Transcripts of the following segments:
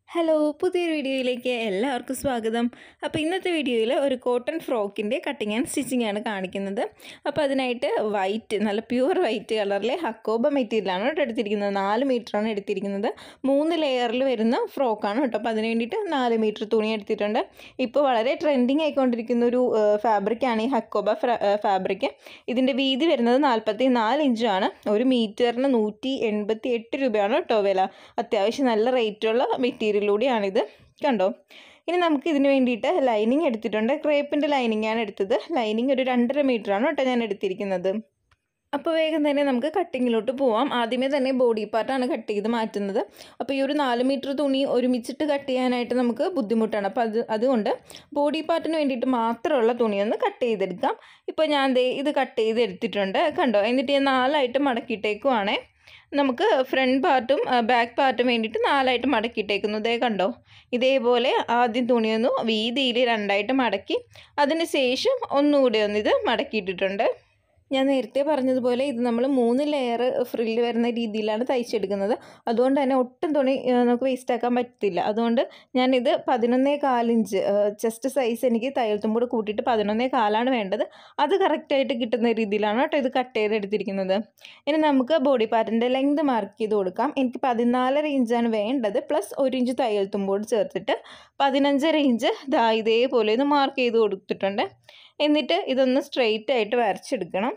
hello പുതിയൊരു വീഡിയോയിലേക്ക് എല്ലാവർക്കും സ്വാഗതം അപ്പോൾ ഇന്നത്തെ വീഡിയോയിൽ ഒരു കോട്ടൺ ഫ്രോക്കിൻ്റെ കട്ടിങ് ആൻഡ് സ്റ്റിച്ചിങ് ആണ് കാണിക്കുന്നത് അപ്പോൾ അതിനായിട്ട് വൈറ്റ് നല്ല പ്യുവർ വൈറ്റ് കളറിലെ ഹക്കോബ മെറ്റീരിയലാണ് കേട്ടോ എടുത്തിരിക്കുന്നത് നാല് മീറ്ററാണ് എടുത്തിരിക്കുന്നത് മൂന്ന് ലെയറിൽ വരുന്ന ഫ്രോക്കാണ് കേട്ടോ അപ്പോൾ അതിന് വേണ്ടിയിട്ട് നാല് മീറ്റർ തുണി എടുത്തിട്ടുണ്ട് ഇപ്പോൾ വളരെ ട്രെൻഡിങ് ആയിക്കൊണ്ടിരിക്കുന്ന ഒരു ഫാബ്രിക്കാണ് ഈ ഹക്കോബ ഫാബ്രിക് ഇതിൻ്റെ വീതി വരുന്നത് നാൽപ്പത്തി നാല് ഇഞ്ചാണ് ഒരു മീറ്ററിന് നൂറ്റി എൺപത്തി എട്ട് രൂപയാണ് കേട്ടോ വില അത്യാവശ്യം നല്ല റേറ്റുള്ള മെറ്റീരിയലൂടെയാണിത് കണ്ടോ ഇനി നമുക്ക് ഇതിന് വേണ്ടിയിട്ട് ലൈനിങ് എടുത്തിട്ടുണ്ട് ക്രേപ്പിൻ്റെ ലൈനിങ്ങാണ് എടുത്തത് ലൈനിങ് ഒരു രണ്ടര മീറ്ററാണ് കേട്ടോ ഞാൻ എടുത്തിരിക്കുന്നത് അപ്പോൾ വേഗം തന്നെ നമുക്ക് കട്ടിങ്ങിലോട്ട് പോവാം ആദ്യമേ തന്നെ ബോഡി പാർട്ടാണ് കട്ട് ചെയ്ത് മാറ്റുന്നത് അപ്പോൾ ഈ ഒരു നാല് മീറ്റർ തുണി ഒരുമിച്ചിട്ട് കട്ട് ചെയ്യാനായിട്ട് നമുക്ക് ബുദ്ധിമുട്ടാണ് അപ്പോൾ അത് അതുകൊണ്ട് ബോഡി പാർട്ടിന് വേണ്ടിയിട്ട് മാത്രമുള്ള തുണിയൊന്ന് കട്ട് ചെയ്തെടുക്കാം ഇപ്പോൾ ഞാൻ ദേ ഇത് കട്ട് ചെയ്ത് എടുത്തിട്ടുണ്ട് കണ്ടോ എന്നിട്ട് ഞാൻ നാലായിട്ട് മടക്കിയിട്ടേക്കുവാണേ നമുക്ക് ഫ്രണ്ട് പാർട്ടും ബാക്ക് പാർട്ടും വേണ്ടിയിട്ട് നാലായിട്ട് മടക്കിയിട്ടേക്കുന്നു ഇതേ കണ്ടോ ഇതേപോലെ ആദ്യം തുണിയൊന്ന് വീതിയിൽ രണ്ടായിട്ട് മടക്കി അതിന് ശേഷം ഒന്നുകൂടി ഒന്ന് ഇത് മടക്കിയിട്ടിട്ടുണ്ട് ഞാൻ നേരത്തെ പറഞ്ഞതുപോലെ ഇത് നമ്മൾ മൂന്ന് ലെയർ ഫ്രില്ല് വരുന്ന രീതിയിലാണ് തയ്ച്ചെടുക്കുന്നത് അതുകൊണ്ട് തന്നെ ഒട്ടും തുണി നമുക്ക് വേസ്റ്റ് ആക്കാൻ പറ്റില്ല അതുകൊണ്ട് ഞാനിത് പതിനൊന്നേ കാലിഞ്ച് ചെസ്റ്റ് സൈസ് എനിക്ക് തയ്യൽ തുമ്പോട് കൂട്ടിയിട്ട് പതിനൊന്നേ കാലാണ് വേണ്ടത് അത് കറക്റ്റായിട്ട് കിട്ടുന്ന രീതിയിലാണ് കേട്ടോ ഇത് കട്ട് ചെയ്തെടുത്തിരിക്കുന്നത് ഇനി നമുക്ക് ബോഡി പാർട്ടിൻ്റെ ലെങ്ത് മാർക്ക് ചെയ്ത് കൊടുക്കാം എനിക്ക് പതിനാലര ഇഞ്ചാണ് വേണ്ടത് പ്ലസ് ഒരു ഇഞ്ച് തയ്യൽ തുമ്പോട് ചേർത്തിട്ട് പതിനഞ്ചര ഇഞ്ച് ദാ ഇതേപോലെ ഒന്ന് മാർക്ക് ചെയ്ത് കൊടുത്തിട്ടുണ്ട് എന്നിട്ട് ഇതൊന്ന് സ്ട്രെയിറ്റ് ആയിട്ട് വരച്ചെടുക്കണം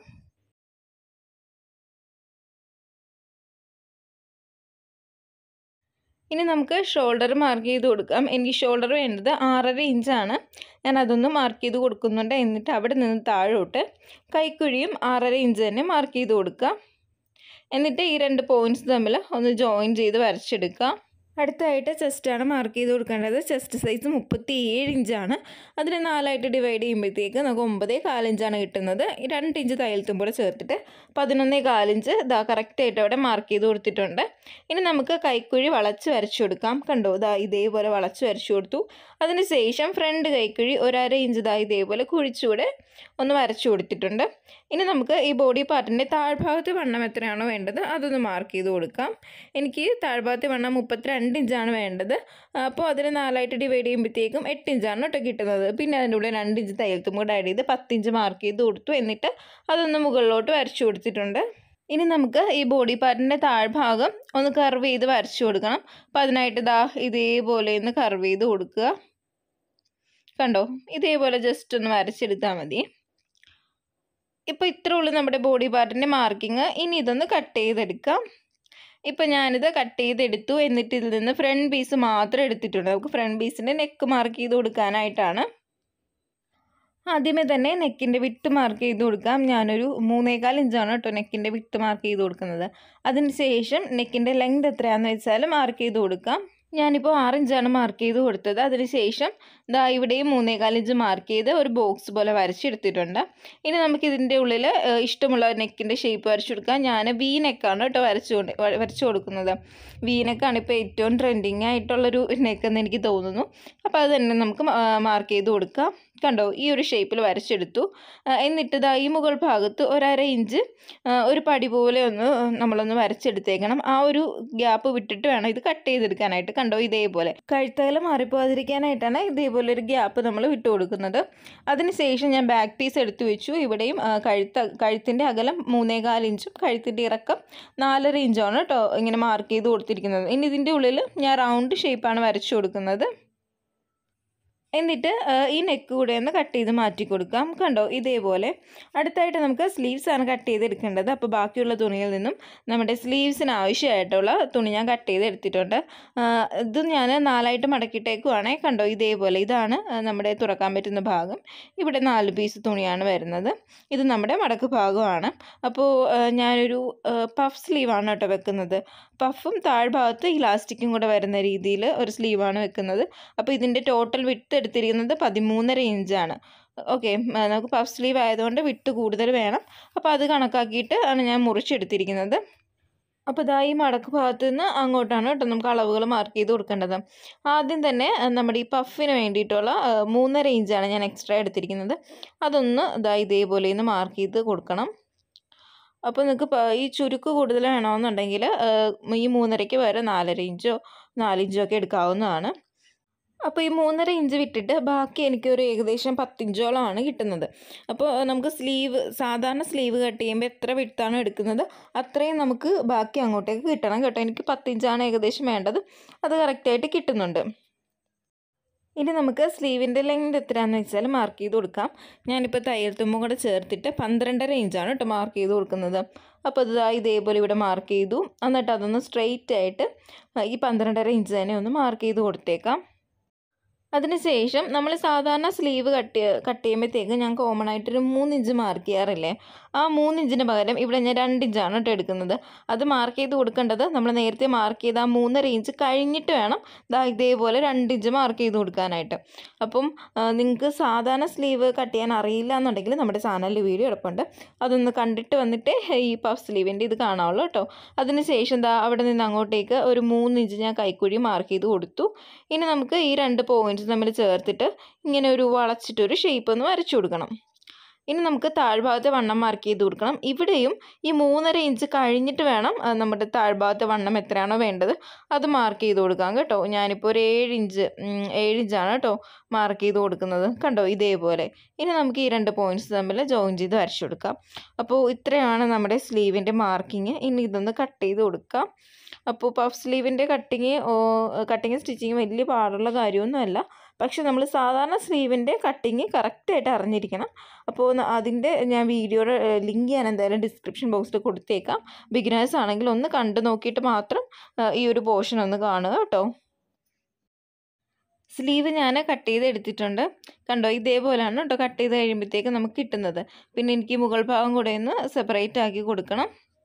ഇനി നമുക്ക് ഷോൾഡർ മാർക്ക് ചെയ്ത് കൊടുക്കാം എനിക്ക് ഷോൾഡർ വേണ്ടത് ആറര ഇഞ്ചാണ് ഞാൻ അതൊന്ന് മാർക്ക് ചെയ്ത് കൊടുക്കുന്നുണ്ട് എന്നിട്ട് അവിടെ നിന്ന് താഴോട്ട് കൈക്കുഴിയും ആറര ഇഞ്ച് തന്നെ മാർക്ക് ചെയ്ത് കൊടുക്കാം എന്നിട്ട് ഈ രണ്ട് പോയിൻറ്റ്സ് തമ്മിൽ ഒന്ന് ജോയിൻ ചെയ്ത് വരച്ചെടുക്കാം അടുത്തായിട്ട് ചെസ്റ്റാണ് മാർക്ക് ചെയ്ത് കൊടുക്കേണ്ടത് ചെസ്റ്റ് സൈസ് മുപ്പത്തി ഏഴ് ഇഞ്ചാണ് അതിനെ നാലായിട്ട് ഡിവൈഡ് ചെയ്യുമ്പോഴത്തേക്ക് നമുക്ക് ഒമ്പതേ കാലിഞ്ചാണ് കിട്ടുന്നത് രണ്ട് ഇഞ്ച് തയ്യൽത്തും കൂടെ ചേർത്തിട്ട് പതിനൊന്നേ കാലിഞ്ച് ഇതാ കറക്റ്റായിട്ട് അവിടെ മാർക്ക് ചെയ്ത് കൊടുത്തിട്ടുണ്ട് ഇനി നമുക്ക് കൈക്കുഴി വളച്ച് വരച്ചു കൊടുക്കാം കണ്ടോ ഇതാ ഇതേപോലെ വളച്ച് വരച്ചു കൊടുത്തു അതിന് ശേഷം ഫ്രണ്ട് കൈക്കുഴി ഒരര ഇഞ്ച് ഇതാ ഇതേപോലെ കുഴിച്ചുകൂടെ ഒന്ന് വരച്ചു കൊടുത്തിട്ടുണ്ട് ഇനി നമുക്ക് ഈ ബോഡി പാർട്ടിൻ്റെ താഴ്ഭാഗത്ത് വണ്ണം എത്രയാണോ വേണ്ടത് അതൊന്ന് മാർക്ക് ചെയ്ത് കൊടുക്കാം എനിക്ക് താഴ്ഭാഗത്ത് വണ്ണം മുപ്പത്തിരണ്ട് ഇഞ്ചാണ് വേണ്ടത് അപ്പോൾ അതിന് നാലായിട്ട് ഡിവൈഡ് ചെയ്യുമ്പോഴത്തേക്കും എട്ട് ഇഞ്ചാണ് കേട്ടോ കിട്ടുന്നത് പിന്നെ അതിൻ്റെ ഉള്ളിൽ രണ്ട് ഇഞ്ച് തയ്യൽത്തും കൂടെ ആഡ് ചെയ്ത് പത്തിഞ്ച് മാർക്ക് ചെയ്ത് കൊടുത്തു എന്നിട്ട് അതൊന്ന് മുകളിലോട്ട് വരച്ചു കൊടുത്തിട്ടുണ്ട് ഇനി നമുക്ക് ഈ ബോഡി പാർട്ടിൻ്റെ താഴ്ഭാഗം ഒന്ന് കർവ് ചെയ്ത് വരച്ചു കൊടുക്കണം അപ്പോൾ അതിനായിട്ട് ഇതാ ഇതേപോലെ ഒന്ന് കർവ് ചെയ്ത് കൊടുക്കുക കണ്ടോ ഇതേപോലെ ജസ്റ്റ് ഒന്ന് വരച്ചെടുത്താൽ മതി ഇപ്പോൾ ഇത്രേ ഉള്ളൂ നമ്മുടെ ബോഡി പാർട്ടിൻ്റെ മാർക്കിങ് ഇനി ഇതൊന്ന് കട്ട് ചെയ്തെടുക്കാം ഇപ്പം ഞാനിത് കട്ട് ചെയ്തെടുത്തു എന്നിട്ട് ഇതിൽ നിന്ന് ഫ്രണ്ട് പീസ് മാത്രം എടുത്തിട്ടുണ്ട് നമുക്ക് ഫ്രണ്ട് പീസിൻ്റെ നെക്ക് മാർക്ക് ചെയ്ത് കൊടുക്കാനായിട്ടാണ് ആദ്യമേ തന്നെ നെക്കിൻ്റെ വിട്ട് മാർക്ക് ചെയ്ത് കൊടുക്കാം ഞാനൊരു മൂന്നേകാൽ ഇഞ്ചാണ് കേട്ടോ നെക്കിൻ്റെ വിട്ട് മാർക്ക് ചെയ്ത് കൊടുക്കുന്നത് അതിന് ശേഷം നെക്കിൻ്റെ ലെങ്ത് എത്രയാണെന്ന് വെച്ചാൽ മാർക്ക് ചെയ്ത് കൊടുക്കാം ഞാനിപ്പോൾ ആറ് ഇഞ്ചാണ് മാർക്ക് ചെയ്ത് കൊടുത്തത് അതിന് ശേഷം ദാ ഇവിടെയും മൂന്നേകാൽ ഇഞ്ച് മാർക്ക് ചെയ്ത് ഒരു ബോക്സ് പോലെ വരച്ചെടുത്തിട്ടുണ്ട് ഇനി നമുക്ക് ഇതിൻ്റെ ഉള്ളിൽ ഇഷ്ടമുള്ള നെക്കിൻ്റെ ഷേപ്പ് വരച്ചു കൊടുക്കാം ഞാൻ വി നെക്കാണ് കേട്ടോ വരച്ചു വരച്ചു കൊടുക്കുന്നത് വി നെക്കാണ് ഇപ്പോൾ ഏറ്റവും ട്രെൻഡിങ് ആയിട്ടുള്ളൊരു നെക്ക് എന്ന് എനിക്ക് തോന്നുന്നു അപ്പോൾ അത് തന്നെ നമുക്ക് മാർക്ക് ചെയ്ത് കൊടുക്കാം കണ്ടോ ഈ ഒരു ഷേപ്പിൽ വരച്ചെടുത്തു എന്നിട്ട് ഇതാ ഈ മുകൾ ഭാഗത്ത് ഒരര ഇഞ്ച് ഒരു പടി പോലെ ഒന്ന് നമ്മളൊന്ന് വരച്ചെടുത്തേക്കണം ആ ഒരു ഗ്യാപ്പ് വിട്ടിട്ട് വേണം ഇത് കട്ട് ചെയ്തെടുക്കാനായിട്ട് കണ്ടോ ഇതേപോലെ കഴുത്തകൽ മാറിപ്പോകാതിരിക്കാനായിട്ടാണ് ഇതേപോലെ ഒരു ഗ്യാപ്പ് നമ്മൾ വിട്ടു കൊടുക്കുന്നത് അതിനുശേഷം ഞാൻ ബാക്ക് പീസ് എടുത്തു വെച്ചു ഇവിടെയും കഴുത്ത കഴുത്തിൻ്റെ അകലം മൂന്നേകാൽ ഇഞ്ചും കഴുത്തിൻ്റെ ഇറക്കം നാലര ഇഞ്ചാണ് കേട്ടോ ഇങ്ങനെ മാർക്ക് ചെയ്ത് കൊടുത്തിരിക്കുന്നത് ഇനി ഇതിൻ്റെ ഉള്ളിൽ ഞാൻ റൗണ്ട് ഷേപ്പാണ് വരച്ചു കൊടുക്കുന്നത് എന്നിട്ട് ഈ നെക്ക് കൂടെ ഒന്ന് കട്ട് ചെയ്ത് മാറ്റി കൊടുക്കാം കണ്ടോ ഇതേപോലെ അടുത്തായിട്ട് നമുക്ക് സ്ലീവ്സ് ആണ് കട്ട് ചെയ്തെടുക്കേണ്ടത് അപ്പോൾ ബാക്കിയുള്ള തുണിയിൽ നിന്നും നമ്മുടെ സ്ലീവ്സിന് ആവശ്യമായിട്ടുള്ള തുണി ഞാൻ കട്ട് ചെയ്ത് എടുത്തിട്ടുണ്ട് ഇത് ഞാൻ നാലായിട്ട് മടക്കിയിട്ടേക്കുവാണേ കണ്ടോ ഇതേപോലെ ഇതാണ് നമ്മുടെ തുറക്കാൻ പറ്റുന്ന ഭാഗം ഇവിടെ നാല് പീസ് തുണിയാണ് വരുന്നത് ഇത് നമ്മുടെ മടക്ക് ഭാഗമാണ് അപ്പോൾ ഞാനൊരു പഫ് സ്ലീവാണ് കേട്ടോ വെക്കുന്നത് പഫും താഴ്ഭാഗത്ത് ഇലാസ്റ്റിക്കും കൂടെ വരുന്ന രീതിയിൽ ഒരു സ്ലീവാണ് വെക്കുന്നത് അപ്പോൾ ഇതിൻ്റെ ടോട്ടൽ വിട്ട് എടുത്തിരിക്കുന്നത് പതിമൂന്നര ഇഞ്ചാണ് ഓക്കെ നമുക്ക് പഫ് സ്ലീവ് ആയതുകൊണ്ട് വിട്ട് കൂടുതൽ വേണം അപ്പോൾ അത് കണക്കാക്കിയിട്ട് ആണ് ഞാൻ മുറിച്ചെടുത്തിരിക്കുന്നത് അപ്പോൾ ഇതാ ഈ മടക്ക് ഭാഗത്ത് നിന്ന് അങ്ങോട്ടാണ് കേട്ടോ നമുക്ക് അളവുകൾ മാർക്ക് ചെയ്ത് കൊടുക്കേണ്ടത് ആദ്യം തന്നെ നമ്മുടെ ഈ പഫിന് വേണ്ടിയിട്ടുള്ള മൂന്നര ഇഞ്ചാണ് ഞാൻ എക്സ്ട്രാ എടുത്തിരിക്കുന്നത് അതൊന്ന് ഇതാ ഇതേപോലെ ഒന്ന് മാർക്ക് ചെയ്ത് കൊടുക്കണം അപ്പോൾ നിങ്ങൾക്ക് ഈ ചുരുക്ക് കൂടുതൽ വേണമെന്നുണ്ടെങ്കിൽ ഈ മൂന്നരയ്ക്ക് വരെ നാലര ഇഞ്ചോ നാലിഞ്ചോ ഒക്കെ എടുക്കാവുന്നതാണ് അപ്പോൾ ഈ മൂന്നര ഇഞ്ച് വിട്ടിട്ട് ബാക്കി എനിക്കൊരു ഏകദേശം പത്തിഞ്ചോളമാണ് കിട്ടുന്നത് അപ്പോൾ നമുക്ക് സ്ലീവ് സാധാരണ സ്ലീവ് കട്ട് ചെയ്യുമ്പോൾ എത്ര വിട്ടാണ് എടുക്കുന്നത് അത്രയും നമുക്ക് ബാക്കി അങ്ങോട്ടേക്ക് കിട്ടണം കേട്ടോ എനിക്ക് പത്തിഞ്ചാണ് ഏകദേശം വേണ്ടത് അത് കറക്റ്റായിട്ട് കിട്ടുന്നുണ്ട് ഇനി നമുക്ക് സ്ലീവിൻ്റെ ലെങ്ത് എത്രയാണെന്ന് വെച്ചാൽ മാർക്ക് ചെയ്ത് കൊടുക്കാം ഞാനിപ്പോൾ തയ്യൽ തുമ്പും കൂടെ ചേർത്തിട്ട് പന്ത്രണ്ടര ഇഞ്ചാണ് കേട്ടോ മാർക്ക് ചെയ്ത് കൊടുക്കുന്നത് അപ്പോൾ അത് ഇതേപോലെ ഇവിടെ മാർക്ക് ചെയ്തു എന്നിട്ട് അതൊന്ന് സ്ട്രെയിറ്റ് ആയിട്ട് ഈ പന്ത്രണ്ടര ഇഞ്ച് തന്നെ ഒന്ന് മാർക്ക് ചെയ്ത് കൊടുത്തേക്കാം അതിനുശേഷം നമ്മൾ സാധാരണ സ്ലീവ് കട്ട് കട്ട് ചെയ്യുമ്പോഴത്തേക്ക് ഞാൻ കോമൺ ആയിട്ടൊരു മൂന്ന് ഇഞ്ച് മാർക്ക് ചെയ്യാറില്ലേ ആ മൂന്ന് ഇഞ്ചിന് പകരം ഇവിടെ ഞാൻ രണ്ട് ഇഞ്ചാണ് കേട്ടോ എടുക്കുന്നത് അത് മാർക്ക് ചെയ്ത് കൊടുക്കേണ്ടത് നമ്മൾ നേരത്തെ മാർക്ക് ചെയ്ത ആ മൂന്നര ഇഞ്ച് കഴിഞ്ഞിട്ട് വേണം ദാ ഇതേപോലെ രണ്ട് ഇഞ്ച് മാർക്ക് ചെയ്ത് കൊടുക്കാനായിട്ട് അപ്പം നിങ്ങൾക്ക് സാധാരണ സ്ലീവ് കട്ട് ചെയ്യാൻ അറിയില്ല എന്നുണ്ടെങ്കിൽ നമ്മുടെ ചാനലിൽ വീഡിയോ കിടപ്പുണ്ട് അതൊന്ന് കണ്ടിട്ട് വന്നിട്ട് ഈ പഫ് സ്ലീവിൻ്റെ ഇത് കാണാവുള്ളൂ കേട്ടോ അതിനുശേഷം ദാ അവിടെ നിന്ന് അങ്ങോട്ടേക്ക് ഒരു മൂന്ന് ഇഞ്ച് ഞാൻ കൈക്കുഴി മാർക്ക് ചെയ്ത് കൊടുത്തു ഇനി നമുക്ക് ഈ രണ്ട് പോയിൻറ്റ്സ് തമ്മിൽ ചേർത്തിട്ട് ഇങ്ങനെ ഒരു വളച്ചിട്ടൊരു ഷേപ്പ് ഒന്ന് വരച്ചു കൊടുക്കണം ഇനി നമുക്ക് താഴ്ഭാഗത്തെ വണ്ണം മാർക്ക് ചെയ്ത് കൊടുക്കണം ഇവിടെയും ഈ മൂന്നര ഇഞ്ച് കഴിഞ്ഞിട്ട് വേണം നമ്മുടെ താഴ്ഭാഗത്തെ വണ്ണം എത്രയാണോ വേണ്ടത് അത് മാർക്ക് ചെയ്ത് കൊടുക്കാം കേട്ടോ ഞാനിപ്പോൾ ഒരു ഏഴ് ഇഞ്ച് ഏഴ് ഇഞ്ചാണ് കേട്ടോ മാർക്ക് ചെയ്ത് കൊടുക്കുന്നത് കണ്ടോ ഇതേപോലെ ഇനി നമുക്ക് ഈ രണ്ട് പോയിൻറ്റ്സ് തമ്മിൽ ജോയിൻ ചെയ്ത് വരച്ചു കൊടുക്കാം അപ്പോൾ ഇത്രയാണ് നമ്മുടെ സ്ലീവിൻ്റെ മാർക്കിങ് ഇനി ഇതൊന്ന് കട്ട് ചെയ്ത് കൊടുക്കാം അപ്പോൾ പഫ് സ്ലീവിൻ്റെ കട്ടിങ് കട്ടിങ് സ്റ്റിച്ചിങ് വലിയ പാടുള്ള കാര്യമൊന്നുമല്ല പക്ഷെ നമ്മൾ സാധാരണ സ്ലീവിൻ്റെ കട്ടിങ് കറക്റ്റായിട്ട് അറിഞ്ഞിരിക്കണം അപ്പോൾ അതിൻ്റെ ഞാൻ വീഡിയോയുടെ ലിങ്ക് ഞാൻ എന്തായാലും ഡിസ്ക്രിപ്ഷൻ ബോക്സിൽ കൊടുത്തേക്കാം ബിഗിനേഴ്സ് ആണെങ്കിൽ ഒന്ന് കണ്ടു നോക്കിയിട്ട് മാത്രം ഈ ഒരു പോർഷൻ ഒന്ന് കാണുക കേട്ടോ സ്ലീവ് ഞാൻ കട്ട് ചെയ്ത് എടുത്തിട്ടുണ്ട് കണ്ടോ ഇതേപോലെയാണ് കേട്ടോ കട്ട് ചെയ്ത് കഴിയുമ്പോഴത്തേക്ക് നമുക്ക് കിട്ടുന്നത് പിന്നെ എനിക്ക് മുകൾ ഭാഗം കൂടെ ഒന്ന് സെപ്പറേറ്റ് ആക്കി കൊടുക്കണം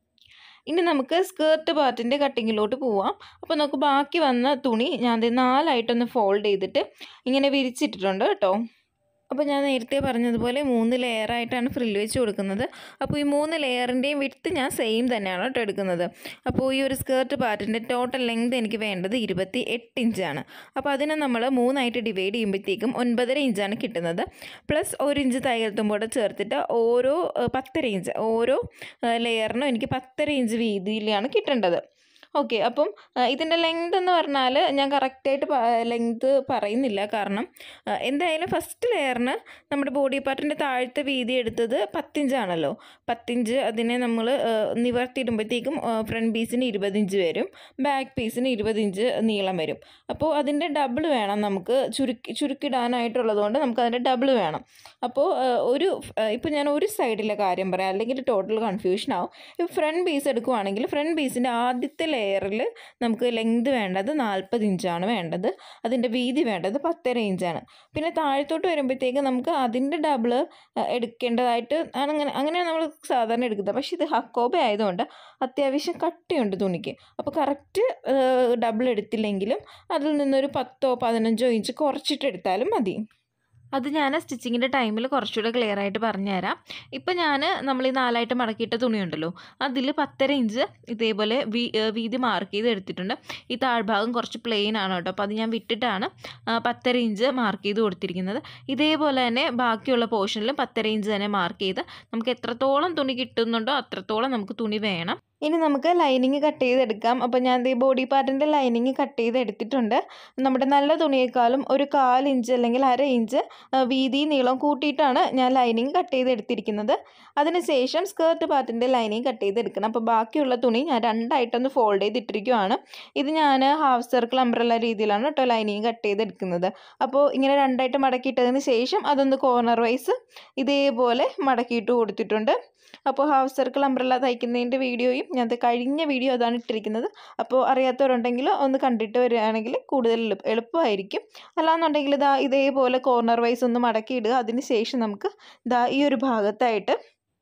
ഇനി നമുക്ക് സ്കേർട്ട് പാർട്ടിൻ്റെ കട്ടിങ്ങിലോട്ട് പോവാം അപ്പോൾ നമുക്ക് ബാക്കി വന്ന തുണി ഞാൻ നാലായിട്ടൊന്ന് ഫോൾഡ് ചെയ്തിട്ട് ഇങ്ങനെ വിരിച്ചിട്ടിട്ടുണ്ട് കേട്ടോ അപ്പോൾ ഞാൻ നേരത്തെ പറഞ്ഞതുപോലെ മൂന്ന് ലെയറായിട്ടാണ് ഫ്രില്ല് വെച്ച് കൊടുക്കുന്നത് അപ്പോൾ ഈ മൂന്ന് ലെയറിൻ്റെയും വിട്ത്ത് ഞാൻ സെയിം തന്നെയാണ് കേട്ടോ എടുക്കുന്നത് അപ്പോൾ ഈ ഒരു സ്കേർട്ട് പാർട്ടിൻ്റെ ടോട്ടൽ ലെങ്ത് എനിക്ക് വേണ്ടത് ഇരുപത്തി എട്ട് ഇഞ്ചാണ് അപ്പോൾ അതിനെ നമ്മൾ മൂന്നായിട്ട് ഡിവൈഡ് ചെയ്യുമ്പോഴത്തേക്കും ഒൻപതര ഇഞ്ചാണ് കിട്ടുന്നത് പ്ലസ് ഒരു ഇഞ്ച് തയ്യൽ തുമ്പോടെ ചേർത്തിട്ട് ഓരോ പത്തര ഇഞ്ച് ഓരോ ലെയറിനും എനിക്ക് പത്തര ഇഞ്ച് വീതിയിലാണ് കിട്ടേണ്ടത് ഓക്കെ അപ്പം ഇതിൻ്റെ ലെങ്ത് എന്ന് പറഞ്ഞാൽ ഞാൻ കറക്റ്റായിട്ട് ലെങ്ത് പറയുന്നില്ല കാരണം എന്തായാലും ഫസ്റ്റ് ലെയറിന് നമ്മുടെ ബോഡി പാർട്ടിൻ്റെ താഴത്തെ വീതി എടുത്തത് പത്തിഞ്ചാണല്ലോ പത്തിഞ്ച് അതിനെ നമ്മൾ നിവർത്തിയിടുമ്പോഴത്തേക്കും ഫ്രണ്ട് പീസിന് ഇരുപത് ഇഞ്ച് വരും ബാക്ക് പീസിന് ഇരുപത് ഇഞ്ച് നീളം വരും അപ്പോൾ അതിൻ്റെ ഡബിൾ വേണം നമുക്ക് ചുരുക്കി ചുരുക്കിടാനായിട്ടുള്ളതുകൊണ്ട് നമുക്ക് അതിൻ്റെ ഡബിൾ വേണം അപ്പോൾ ഒരു ഇപ്പോൾ ഞാൻ ഒരു സൈഡിലെ കാര്യം പറയാം അല്ലെങ്കിൽ ടോട്ടൽ കൺഫ്യൂഷൻ ആവും ഇപ്പോൾ ഫ്രണ്ട് പീസ് എടുക്കുവാണെങ്കിൽ ഫ്രണ്ട് പീസിൻ്റെ ആദ്യത്തെ ലെയറിൽ നമുക്ക് ലെങ്ത് വേണ്ടത് നാൽപ്പത് ഇഞ്ചാണ് വേണ്ടത് അതിൻ്റെ വീതി വേണ്ടത് പത്തര ഇഞ്ചാണ് പിന്നെ താഴത്തോട്ട് വരുമ്പോഴത്തേക്ക് നമുക്ക് അതിൻ്റെ ഡബിൾ എടുക്കേണ്ടതായിട്ട് അങ്ങനെ അങ്ങനെയാണ് നമ്മൾ സാധാരണ എടുക്കുന്നത് പക്ഷേ ഇത് ഹക്കോബ ആയതുകൊണ്ട് അത്യാവശ്യം കട്ടിയുണ്ട് തുണിക്ക് അപ്പോൾ കറക്റ്റ് ഡബിൾ എടുത്തില്ലെങ്കിലും അതിൽ നിന്നൊരു പത്തോ പതിനഞ്ചോ ഇഞ്ച് കുറച്ചിട്ട് എടുത്താലും മതി അത് ഞാൻ സ്റ്റിച്ചിങ്ങിൻ്റെ ടൈമിൽ കുറച്ചുകൂടെ ക്ലിയർ ആയിട്ട് പറഞ്ഞുതരാം ഇപ്പം ഞാൻ നമ്മൾ ഈ നാലായിട്ട് മടക്കിയിട്ട തുണിയുണ്ടല്ലോ അതിൽ പത്തര ഇഞ്ച് ഇതേപോലെ വീ വീതി മാർക്ക് ചെയ്ത് എടുത്തിട്ടുണ്ട് ഈ താഴ്ഭാഗം കുറച്ച് പ്ലെയിൻ ആണ് കേട്ടോ അപ്പോൾ അത് ഞാൻ വിട്ടിട്ടാണ് പത്തര ഇഞ്ച് മാർക്ക് ചെയ്ത് കൊടുത്തിരിക്കുന്നത് ഇതേപോലെ തന്നെ ബാക്കിയുള്ള പോർഷനിലും പത്തര ഇഞ്ച് തന്നെ മാർക്ക് ചെയ്ത് നമുക്ക് എത്രത്തോളം തുണി കിട്ടുന്നുണ്ടോ അത്രത്തോളം നമുക്ക് തുണി വേണം ഇനി നമുക്ക് ലൈനിങ് കട്ട് ചെയ്തെടുക്കാം അപ്പോൾ ഞാൻ ഈ ബോഡി പാർട്ടിൻ്റെ ലൈനിങ് കട്ട് ചെയ്ത് എടുത്തിട്ടുണ്ട് നമ്മുടെ നല്ല തുണിയേക്കാളും ഒരു കാൽ ഇഞ്ച് അല്ലെങ്കിൽ അര ഇഞ്ച് വീതി നീളം കൂട്ടിയിട്ടാണ് ഞാൻ ലൈനിങ് കട്ട് ചെയ്ത് എടുത്തിരിക്കുന്നത് അതിനുശേഷം സ്കേർട്ട് പാർട്ടിൻ്റെ ലൈനിങ് കട്ട് ചെയ്തെടുക്കണം അപ്പോൾ ബാക്കിയുള്ള തുണി ഞാൻ രണ്ടായിട്ടൊന്ന് ഫോൾഡ് ചെയ്തിട്ടിരിക്കുവാണ് ഇത് ഞാൻ ഹാഫ് സർക്കിൾ അംബ്രല്ല രീതിയിലാണ് കേട്ടോ ലൈനിങ് കട്ട് ചെയ്തെടുക്കുന്നത് അപ്പോൾ ഇങ്ങനെ രണ്ടായിട്ട് മടക്കിയിട്ടതിന് ശേഷം അതൊന്ന് കോർണർ വൈസ് ഇതേപോലെ മടക്കിയിട്ട് കൊടുത്തിട്ടുണ്ട് അപ്പോൾ ഹാഫ് സർക്കിൾ അംബ്രല്ല തയ്ക്കുന്നതിൻ്റെ വീഡിയോയും ഞാൻ കഴിഞ്ഞ വീഡിയോ അതാണ് ഇട്ടിരിക്കുന്നത് അപ്പോൾ അറിയാത്തവരുണ്ടെങ്കിൽ ഒന്ന് കണ്ടിട്ട് വരികയാണെങ്കിൽ കൂടുതൽ എളുപ്പ എളുപ്പമായിരിക്കും അല്ലാന്നുണ്ടെങ്കിൽ ഇതാ ഇതേപോലെ കോർണർ വൈസ് ഒന്ന് മടക്കിയിടുക അതിന് ശേഷം നമുക്ക് ഇതാ ഈ ഒരു ഭാഗത്തായിട്ട്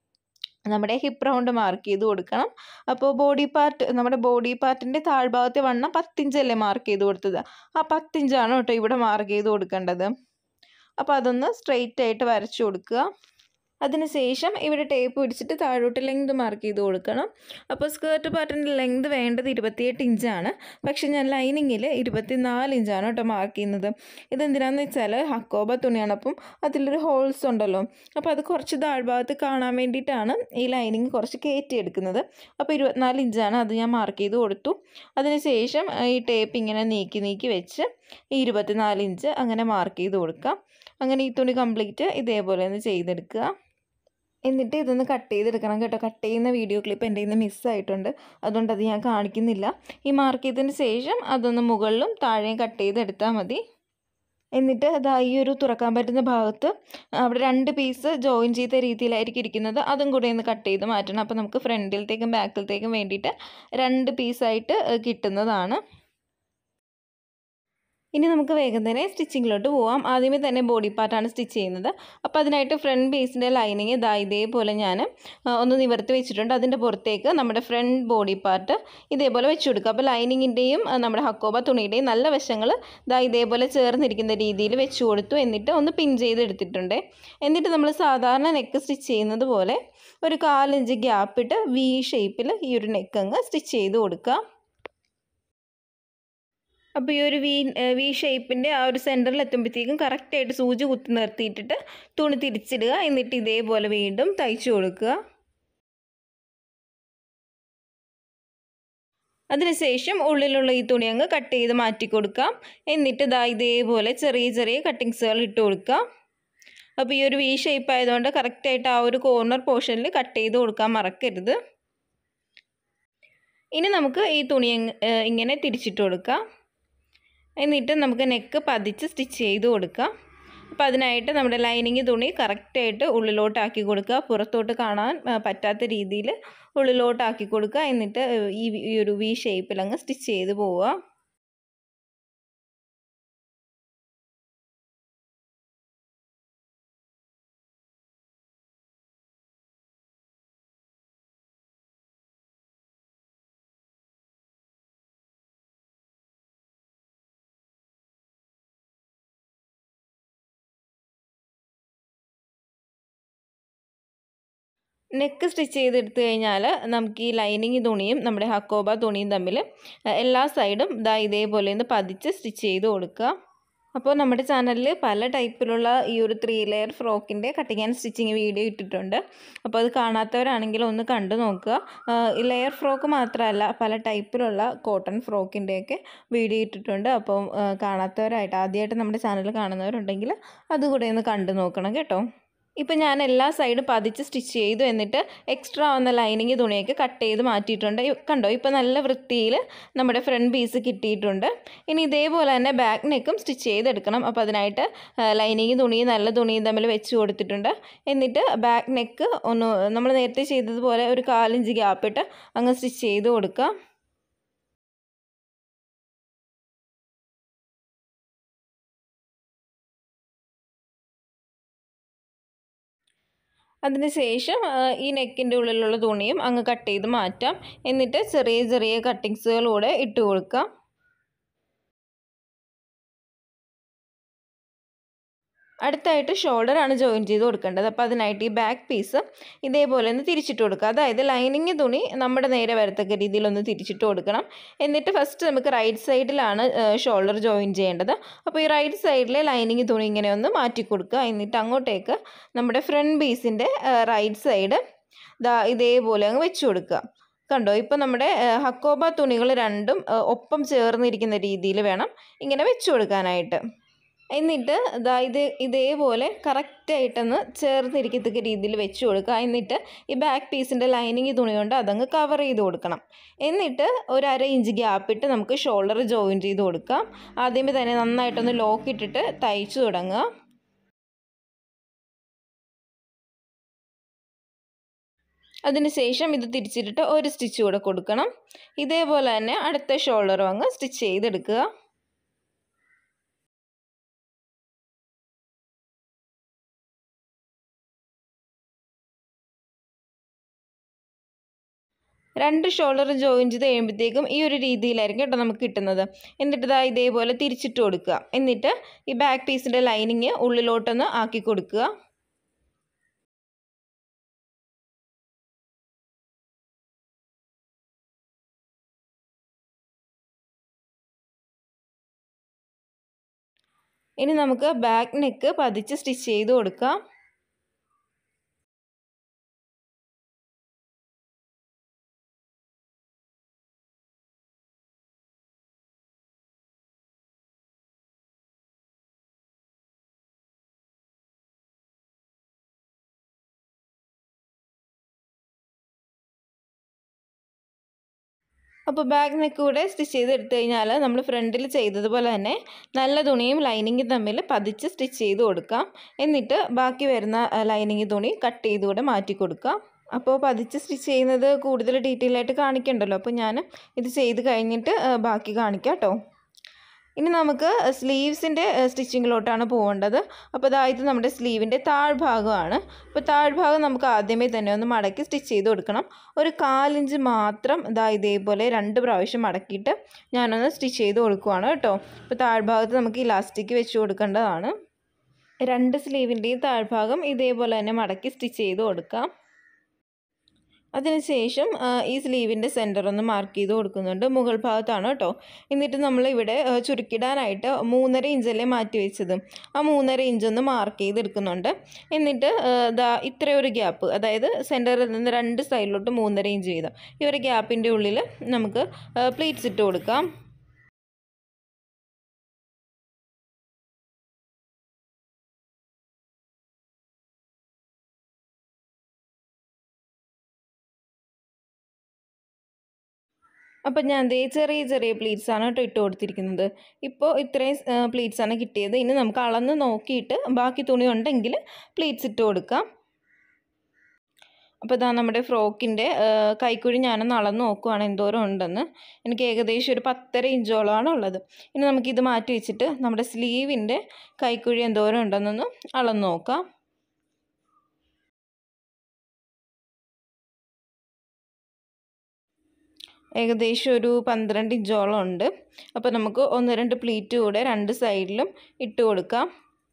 നമ്മുടെ ഹിപ്പ് റൗണ്ട് മാർക്ക് ചെയ്ത് കൊടുക്കണം അപ്പോൾ ബോഡി പാർട്ട് നമ്മുടെ ബോഡി പാർട്ടിൻ്റെ താഴ്ഭാഗത്തെ വണ്ണം പത്തിഞ്ചല്ലേ മാർക്ക് ചെയ്ത് കൊടുത്തത് ആ പത്തിഞ്ചാണ് കേട്ടോ ഇവിടെ മാർക്ക് ചെയ്ത് കൊടുക്കേണ്ടത് അപ്പോൾ അതൊന്ന് സ്ട്രെയിറ്റ് ആയിട്ട് വരച്ചു കൊടുക്കുക അതിനുശേഷം ഇവിടെ ടേപ്പ് പിടിച്ചിട്ട് താഴോട്ട് ലെങ്ത് മാർക്ക് ചെയ്ത് കൊടുക്കണം അപ്പോൾ സ്കേർട്ട് പാറ്റേണിൻ്റെ ലെങ്ത് വേണ്ടത് ഇരുപത്തിയെട്ട് ഇഞ്ചാണ് പക്ഷേ ഞാൻ ലൈനിങ്ങിൽ ഇരുപത്തിനാല് ഇഞ്ചാണ് കേട്ടോ മാർക്ക് ചെയ്യുന്നത് ഇതെന്തിനാന്ന് വെച്ചാൽ ഹക്കോബ തുണിയാണ് അപ്പം അതിലൊരു ഹോൾസ് ഉണ്ടല്ലോ അപ്പോൾ അത് കുറച്ച് താഴ്ഭാഗത്ത് കാണാൻ വേണ്ടിയിട്ടാണ് ഈ ലൈനിങ് കുറച്ച് കയറ്റി എടുക്കുന്നത് അപ്പോൾ ഇരുപത്തിനാല് ഇഞ്ചാണ് അത് ഞാൻ മാർക്ക് ചെയ്ത് കൊടുത്തു അതിനുശേഷം ഈ ടേപ്പ് ഇങ്ങനെ നീക്കി നീക്കി വെച്ച് ഈ ഇരുപത്തിനാല് ഇഞ്ച് അങ്ങനെ മാർക്ക് ചെയ്ത് കൊടുക്കാം അങ്ങനെ ഈ തുണി കംപ്ലീറ്റ് ഇതേപോലെ ഒന്ന് ചെയ്തെടുക്കുക എന്നിട്ട് ഇതൊന്ന് കട്ട് ചെയ്തെടുക്കണം കേട്ടോ കട്ട് ചെയ്യുന്ന വീഡിയോ ക്ലിപ്പ് എൻ്റെ നിന്ന് മിസ്സായിട്ടുണ്ട് അതുകൊണ്ട് അത് ഞാൻ കാണിക്കുന്നില്ല ഈ മാർക്ക് ചെയ്തതിന് ശേഷം അതൊന്ന് മുകളിലും താഴെയും കട്ട് ചെയ്തെടുത്താൽ മതി എന്നിട്ട് അതാ ഈ ഒരു തുറക്കാൻ പറ്റുന്ന ഭാഗത്ത് അവിടെ രണ്ട് പീസ് ജോയിൻ ചെയ്ത രീതിയിലായിരിക്കും ഇരിക്കുന്നത് അതും കൂടെ ഒന്ന് കട്ട് ചെയ്ത് മാറ്റണം അപ്പോൾ നമുക്ക് ഫ്രണ്ടിലത്തേക്കും ബാക്കിലത്തേക്കും വേണ്ടിയിട്ട് രണ്ട് പീസായിട്ട് കിട്ടുന്നതാണ് ഇനി നമുക്ക് വേഗം തന്നെ സ്റ്റിച്ചിങ്ങിലോട്ട് പോവാം ആദ്യമേ തന്നെ ബോഡി പാർട്ടാണ് സ്റ്റിച്ച് ചെയ്യുന്നത് അപ്പോൾ അതിനായിട്ട് ഫ്രണ്ട് ബേസിൻ്റെ ലൈനിങ് ഇതാ ഇതേപോലെ ഞാൻ ഒന്ന് നിവർത്തി വെച്ചിട്ടുണ്ട് അതിൻ്റെ പുറത്തേക്ക് നമ്മുടെ ഫ്രണ്ട് ബോഡി പാർട്ട് ഇതേപോലെ വെച്ച് കൊടുക്കുക അപ്പോൾ ലൈനിങ്ങിൻ്റെയും നമ്മുടെ ഹക്കോബ തുണിയുടെയും നല്ല വശങ്ങൾ ഇതാ ഇതേപോലെ ചേർന്നിരിക്കുന്ന രീതിയിൽ വെച്ച് കൊടുത്തു എന്നിട്ട് ഒന്ന് പിൻ ചെയ്തെടുത്തിട്ടുണ്ട് എന്നിട്ട് നമ്മൾ സാധാരണ നെക്ക് സ്റ്റിച്ച് ചെയ്യുന്നത് പോലെ ഒരു കാലിഞ്ച് ഗ്യാപ്പിട്ട് വി ഷേപ്പിൽ ഈ ഒരു നെക്ക് അങ്ങ് സ്റ്റിച്ച് ചെയ്ത് കൊടുക്കുക അപ്പോൾ ഈ ഒരു വി വി ഷേപ്പിൻ്റെ ആ ഒരു സെൻറ്ററിൽ എത്തുമ്പോഴത്തേക്കും കറക്റ്റായിട്ട് സൂചി കുത്തി നിർത്തിയിട്ടിട്ട് തുണി തിരിച്ചിടുക എന്നിട്ട് ഇതേപോലെ വീണ്ടും തയ്ച്ചു കൊടുക്കുക അതിനുശേഷം ഉള്ളിലുള്ള ഈ തുണി അങ്ങ് കട്ട് ചെയ്ത് മാറ്റി കൊടുക്കാം എന്നിട്ട് ഇതാ ഇതേപോലെ ചെറിയ ചെറിയ കട്ടിങ്സുകൾ ഇട്ട് കൊടുക്കാം അപ്പോൾ ഈ ഒരു വി ഷേപ്പ് ആയതുകൊണ്ട് കറക്റ്റായിട്ട് ആ ഒരു കോർണർ പോർഷനിൽ കട്ട് ചെയ്ത് കൊടുക്കാൻ മറക്കരുത് ഇനി നമുക്ക് ഈ തുണി ഇങ്ങനെ തിരിച്ചിട്ട് കൊടുക്കാം എന്നിട്ട് നമുക്ക് നെക്ക് പതിച്ച് സ്റ്റിച്ച് ചെയ്ത് കൊടുക്കാം അപ്പോൾ അതിനായിട്ട് നമ്മുടെ ലൈനിങ് തുണി കറക്റ്റായിട്ട് ഉള്ളിലോട്ടാക്കി കൊടുക്കുക പുറത്തോട്ട് കാണാൻ പറ്റാത്ത രീതിയിൽ ഉള്ളിലോട്ടാക്കി കൊടുക്കുക എന്നിട്ട് ഈ ഈ ഒരു വി ഷേപ്പിൽ അങ്ങ് സ്റ്റിച്ച് ചെയ്ത് പോവുക നെക്ക് സ്റ്റിച്ച് ചെയ്തെടുത്തു കഴിഞ്ഞാൽ നമുക്ക് ഈ ലൈനിങ് തുണിയും നമ്മുടെ ഹക്കോബ തുണിയും തമ്മിൽ എല്ലാ സൈഡും ഇതാ ഇതേപോലെ ഒന്ന് പതിച്ച് സ്റ്റിച്ച് ചെയ്ത് കൊടുക്കുക അപ്പോൾ നമ്മുടെ ചാനലിൽ പല ടൈപ്പിലുള്ള ഈ ഒരു ത്രീ ലെയർ ഫ്രോക്കിൻ്റെ കട്ടിങ് ആൻഡ് സ്റ്റിച്ചിങ് വീഡിയോ ഇട്ടിട്ടുണ്ട് അപ്പോൾ അത് കാണാത്തവരാണെങ്കിൽ ഒന്ന് കണ്ടു നോക്കുക ലെയർ ഫ്രോക്ക് മാത്രമല്ല പല ടൈപ്പിലുള്ള കോട്ടൺ ഫ്രോക്കിൻ്റെയൊക്കെ വീഡിയോ ഇട്ടിട്ടുണ്ട് അപ്പോൾ കാണാത്തവരായിട്ട് ആദ്യമായിട്ട് നമ്മുടെ ചാനൽ കാണുന്നവരുണ്ടെങ്കിൽ അതുകൂടെ ഒന്ന് കണ്ടു നോക്കണം കേട്ടോ ഇപ്പം ഞാൻ എല്ലാ സൈഡും പതിച്ച് സ്റ്റിച്ച് ചെയ്തു എന്നിട്ട് എക്സ്ട്രാ വന്ന ലൈനിങ് തുണിയൊക്കെ കട്ട് ചെയ്ത് മാറ്റിയിട്ടുണ്ട് കണ്ടോ ഇപ്പോൾ നല്ല വൃത്തിയിൽ നമ്മുടെ ഫ്രണ്ട് പീസ് കിട്ടിയിട്ടുണ്ട് ഇനി ഇതേപോലെ തന്നെ ബാക്ക് നെക്കും സ്റ്റിച്ച് ചെയ്തെടുക്കണം അപ്പോൾ അതിനായിട്ട് ലൈനിങ് തുണിയും നല്ല തുണിയും തമ്മിൽ വെച്ച് കൊടുത്തിട്ടുണ്ട് എന്നിട്ട് ബാക്ക് നെക്ക് ഒന്ന് നമ്മൾ നേരത്തെ ചെയ്തതുപോലെ ഒരു കാലിഞ്ച് ഗ്യാപ്പിട്ട് അങ്ങ് സ്റ്റിച്ച് ചെയ്ത് കൊടുക്കുക അതിനുശേഷം ഈ നെക്കിൻ്റെ ഉള്ളിലുള്ള തുണിയും അങ്ങ് കട്ട് ചെയ്ത് മാറ്റാം എന്നിട്ട് ചെറിയ ചെറിയ കട്ടിങ്സുകളൂടെ ഇട്ട് കൊടുക്കാം അടുത്തായിട്ട് ഷോൾഡറാണ് ജോയിൻ ചെയ്ത് കൊടുക്കേണ്ടത് അപ്പോൾ അതിനായിട്ട് ഈ ബാക്ക് പീസ് ഇതേപോലെ ഒന്ന് തിരിച്ചിട്ട് കൊടുക്കുക അതായത് ലൈനിങ് തുണി നമ്മുടെ നേരെ വരത്തക്ക രീതിയിലൊന്ന് തിരിച്ചിട്ട് കൊടുക്കണം എന്നിട്ട് ഫസ്റ്റ് നമുക്ക് റൈറ്റ് സൈഡിലാണ് ഷോൾഡർ ജോയിൻ ചെയ്യേണ്ടത് അപ്പോൾ ഈ റൈറ്റ് സൈഡിലെ ലൈനിങ് തുണി ഇങ്ങനെ ഒന്ന് മാറ്റി കൊടുക്കുക എന്നിട്ട് അങ്ങോട്ടേക്ക് നമ്മുടെ ഫ്രണ്ട് പീസിൻ്റെ റൈറ്റ് സൈഡ് ദാ ഇതേപോലെ അങ്ങ് വെച്ച് കൊടുക്കുക കണ്ടോ ഇപ്പോൾ നമ്മുടെ ഹക്കോബ തുണികൾ രണ്ടും ഒപ്പം ചേർന്നിരിക്കുന്ന രീതിയിൽ വേണം ഇങ്ങനെ വെച്ച് കൊടുക്കാനായിട്ട് എന്നിട്ട് ഇതാ ഇത് ഇതേപോലെ കറക്റ്റായിട്ടൊന്ന് ചേർന്നിരിക്കത്തക്ക രീതിയിൽ വെച്ച് കൊടുക്കുക എന്നിട്ട് ഈ ബാക്ക് പീസിൻ്റെ ലൈനിങ് തുണി കൊണ്ട് അതങ്ങ് കവർ ചെയ്ത് കൊടുക്കണം എന്നിട്ട് ഒരു അര ഇഞ്ച് ഗ്യാപ്പിട്ട് നമുക്ക് ഷോൾഡർ ജോയിൻ ചെയ്ത് കൊടുക്കാം ആദ്യമേ തന്നെ നന്നായിട്ടൊന്ന് ലോക്ക് ഇട്ടിട്ട് തയ്ച്ചു തുടങ്ങുക അതിനുശേഷം ഇത് തിരിച്ചിട്ടിട്ട് ഒരു സ്റ്റിച്ച് കൂടെ കൊടുക്കണം ഇതേപോലെ തന്നെ അടുത്ത ഷോൾഡറും അങ്ങ് സ്റ്റിച്ച് ചെയ്തെടുക്കുക രണ്ട് ഷോൾഡർ ജോയിൻ ചെയ്ത് കഴിയുമ്പോഴത്തേക്കും ഈ ഒരു രീതിയിലായിരിക്കും കേട്ടോ നമുക്ക് കിട്ടുന്നത് എന്നിട്ട് ഇതാ ഇതേപോലെ തിരിച്ചിട്ട് കൊടുക്കുക എന്നിട്ട് ഈ ബാക്ക് പീസിൻ്റെ ലൈനിങ് ഉള്ളിലോട്ടൊന്ന് ആക്കി കൊടുക്കുക ഇനി നമുക്ക് ബാക്ക് നെക്ക് പതിച്ച് സ്റ്റിച്ച് ചെയ്ത് കൊടുക്കാം അപ്പോൾ ബാക്ക് നെക്ക് കൂടെ സ്റ്റിച്ച് ചെയ്ത് എടുത്തു കഴിഞ്ഞാൽ നമ്മൾ ഫ്രണ്ടിൽ ചെയ്തതുപോലെ തന്നെ നല്ല തുണിയും ലൈനിങ്ങും തമ്മിൽ പതിച്ച് സ്റ്റിച്ച് ചെയ്ത് കൊടുക്കാം എന്നിട്ട് ബാക്കി വരുന്ന ലൈനിങ് തുണി കട്ട് ചെയ്ത് കൂടെ മാറ്റി കൊടുക്കാം അപ്പോൾ പതിച്ച് സ്റ്റിച്ച് ചെയ്യുന്നത് കൂടുതൽ ഡീറ്റെയിൽ ആയിട്ട് കാണിക്കണ്ടല്ലോ അപ്പോൾ ഞാൻ ഇത് ചെയ്ത് കഴിഞ്ഞിട്ട് ബാക്കി കാണിക്കാം കേട്ടോ ഇനി നമുക്ക് സ്ലീവ്സിൻ്റെ സ്റ്റിച്ചിങ്ങിലോട്ടാണ് പോകേണ്ടത് അപ്പോൾ അതാ ഇത് നമ്മുടെ സ്ലീവിൻ്റെ താഴ്ഭാഗമാണ് അപ്പോൾ താഴ്ഭാഗം നമുക്ക് ആദ്യമേ തന്നെ ഒന്ന് മടക്കി സ്റ്റിച്ച് ചെയ്ത് കൊടുക്കണം ഒരു കാലിഞ്ച് മാത്രം ഇതാ ഇതേപോലെ രണ്ട് പ്രാവശ്യം മടക്കിയിട്ട് ഞാനൊന്ന് സ്റ്റിച്ച് ചെയ്ത് കൊടുക്കുവാണ് കേട്ടോ അപ്പോൾ താഴ്ഭാഗത്ത് നമുക്ക് ഇലാസ്റ്റിക് വെച്ച് കൊടുക്കേണ്ടതാണ് രണ്ട് സ്ലീവിൻ്റെയും താഴ്ഭാഗം ഇതേപോലെ തന്നെ മടക്കി സ്റ്റിച്ച് ചെയ്ത് കൊടുക്കാം അതിനുശേഷം ഈ സ്ലീവിൻ്റെ സെൻറ്റർ ഒന്ന് മാർക്ക് ചെയ്ത് കൊടുക്കുന്നുണ്ട് മുകൾ ഭാഗത്താണ് കേട്ടോ എന്നിട്ട് നമ്മൾ ഇവിടെ ചുരുക്കിടാനായിട്ട് മൂന്നര ഇഞ്ചല്ലേ മാറ്റി വെച്ചത് ആ മൂന്നര ഇഞ്ചൊന്ന് മാർക്ക് ചെയ്തെടുക്കുന്നുണ്ട് എന്നിട്ട് ദാ ഇത്രയൊരു ഗ്യാപ്പ് അതായത് സെൻറ്ററിൽ നിന്ന് രണ്ട് സൈഡിലോട്ട് മൂന്നര ഇഞ്ച് വീതം ഈ ഒരു ഗ്യാപ്പിൻ്റെ ഉള്ളിൽ നമുക്ക് പ്ലീറ്റ്സ് ഇട്ട് കൊടുക്കാം അപ്പം ഞാൻ ദേ ചെറിയ ചെറിയ പ്ലീറ്റ്സ് ആണ് കേട്ടോ ഇട്ട് കൊടുത്തിരിക്കുന്നത് ഇപ്പോൾ ഇത്രയും പ്ലീറ്റ്സ് ആണ് കിട്ടിയത് ഇനി നമുക്ക് അളന്ന് നോക്കിയിട്ട് ബാക്കി തുണി ഉണ്ടെങ്കിൽ പ്ലീറ്റ്സ് ഇട്ട് കൊടുക്കാം അപ്പോൾ ഇതാ നമ്മുടെ ഫ്രോക്കിൻ്റെ കൈക്കുഴി ഞാനൊന്ന് അളന്ന് നോക്കുവാണ് എന്തോരം ഉണ്ടെന്ന് എനിക്ക് ഏകദേശം ഒരു പത്തര ഇഞ്ചോളമാണ് ഉള്ളത് ഇനി നമുക്കിത് മാറ്റി വെച്ചിട്ട് നമ്മുടെ സ്ലീവിൻ്റെ കൈക്കുഴി എന്തോരം ഉണ്ടെന്നൊന്ന് അളന്ന് നോക്കാം ഏകദേശം ഒരു പന്ത്രണ്ട് ഇഞ്ചോളം ഉണ്ട് അപ്പോൾ നമുക്ക് ഒന്ന് രണ്ട് പ്ലീറ്റ് കൂടെ രണ്ട് സൈഡിലും ഇട്ട് കൊടുക്കാം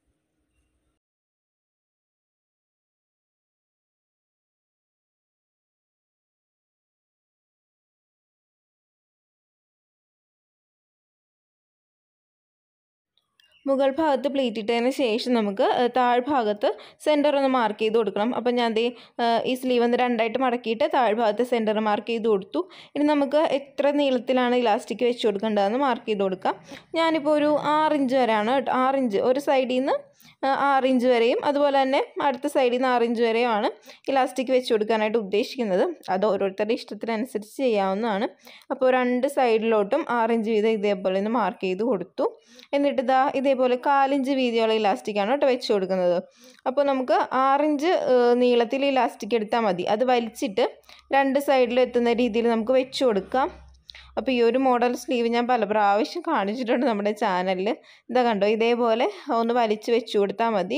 മുകൾ ഭാഗത്ത് പ്ലേറ്റ് ഇട്ടതിന് ശേഷം നമുക്ക് താഴ്ഭാഗത്ത് സെൻറ്റർ ഒന്ന് മാർക്ക് ചെയ്ത് കൊടുക്കണം അപ്പം ഞാൻ ദേ ഈ സ്ലീവ് ഒന്ന് രണ്ടായിട്ട് മടക്കിയിട്ട് താഴ്ഭാഗത്ത് സെൻറ്റർ മാർക്ക് ചെയ്ത് കൊടുത്തു ഇനി നമുക്ക് എത്ര നീളത്തിലാണ് ഇലാസ്റ്റിക് വെച്ച് കൊടുക്കേണ്ടതെന്ന് മാർക്ക് ചെയ്ത് കൊടുക്കാം ഞാനിപ്പോൾ ഒരു ആറിഞ്ച് വരെയാണ് ആറിഞ്ച് ഒരു സൈഡിൽ നിന്ന് ആറ് ഇഞ്ച് വരെയും അതുപോലെ തന്നെ അടുത്ത സൈഡിൽ നിന്ന് ആറ് ഇഞ്ച് വരെയുമാണ് ഇലാസ്റ്റിക് വെച്ച് കൊടുക്കാനായിട്ട് ഉദ്ദേശിക്കുന്നത് അത് ഓരോരുത്തരുടെ ഇഷ്ടത്തിനനുസരിച്ച് ചെയ്യാവുന്നതാണ് അപ്പോൾ രണ്ട് സൈഡിലോട്ടും ആറ് ഇഞ്ച് വീതം ഇതേപോലെ ഒന്ന് മാർക്ക് ചെയ്ത് കൊടുത്തു എന്നിട്ട് ഇതാ ഇതേപോലെ കാലിഞ്ച് വീതിയുള്ള ഇലാസ്റ്റിക്കാണ് കേട്ടോ വെച്ച് കൊടുക്കുന്നത് അപ്പോൾ നമുക്ക് ആറിഞ്ച് നീളത്തിൽ ഇലാസ്റ്റിക് എടുത്താൽ മതി അത് വലിച്ചിട്ട് രണ്ട് സൈഡിലും എത്തുന്ന രീതിയിൽ നമുക്ക് വെച്ച് കൊടുക്കാം അപ്പോൾ ഈ ഒരു മോഡൽ സ്ലീവ് ഞാൻ പല പ്രാവശ്യം കാണിച്ചിട്ടുണ്ട് നമ്മുടെ ചാനലിൽ ഇതാ കണ്ടോ ഇതേപോലെ ഒന്ന് വലിച്ച് വെച്ച് കൊടുത്താൽ മതി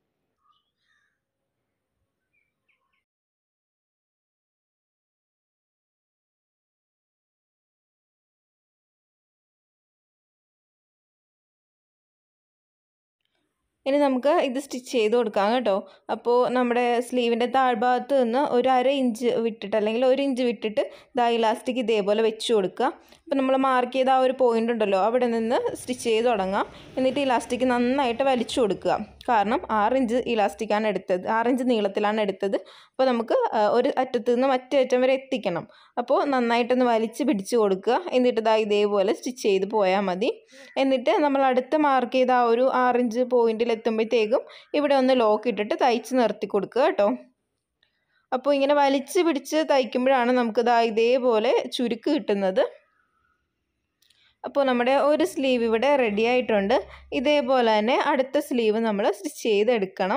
ഇനി നമുക്ക് ഇത് സ്റ്റിച്ച് ചെയ്ത് കൊടുക്കാം കേട്ടോ അപ്പോൾ നമ്മുടെ സ്ലീവിൻ്റെ താഴ്ഭാഗത്ത് നിന്ന് ഒരു അര ഇഞ്ച് വിട്ടിട്ട് അല്ലെങ്കിൽ ഒരു ഇഞ്ച് വിട്ടിട്ട് ദാ ഇലാസ്റ്റിക് ഇതേപോലെ വെച്ച് കൊടുക്കുക അപ്പോൾ നമ്മൾ മാർക്ക് ചെയ്ത ആ ഒരു പോയിന്റ് ഉണ്ടല്ലോ അവിടെ നിന്ന് സ്റ്റിച്ച് ചെയ്ത് തുടങ്ങാം എന്നിട്ട് ഇലാസ്റ്റിക് നന്നായിട്ട് വലിച്ചു കൊടുക്കുക കാരണം ആറ് ഇഞ്ച് ഇലാസ്റ്റിക്കാണ് എടുത്തത് ആറ് ഇഞ്ച് നീളത്തിലാണ് എടുത്തത് അപ്പോൾ നമുക്ക് ഒരു അറ്റത്ത് നിന്ന് മറ്റേ അറ്റം വരെ എത്തിക്കണം അപ്പോൾ നന്നായിട്ടൊന്ന് വലിച്ച് പിടിച്ച് കൊടുക്കുക എന്നിട്ട് ഇതാ ഇതേപോലെ സ്റ്റിച്ച് ചെയ്ത് പോയാൽ മതി എന്നിട്ട് നമ്മൾ അടുത്ത മാർക്ക് ചെയ്ത ആ ഒരു ആറിഞ്ച് പോയിന്റിൽ എത്തുമ്പോഴത്തേക്കും ഇവിടെ ഒന്ന് ലോക്ക് ഇട്ടിട്ട് തയ്ച്ച് നിർത്തി കൊടുക്കുക കേട്ടോ അപ്പോൾ ഇങ്ങനെ വലിച്ച് പിടിച്ച് തയ്ക്കുമ്പോഴാണ് നമുക്കിതാ ഇതേപോലെ ചുരുക്ക് കിട്ടുന്നത് അപ്പോൾ നമ്മുടെ ഒരു സ്ലീവ് ഇവിടെ റെഡി ആയിട്ടുണ്ട് ഇതേപോലെ തന്നെ അടുത്ത സ്ലീവ് നമ്മൾ സ്റ്റിച്ച് ചെയ്തെടുക്കണം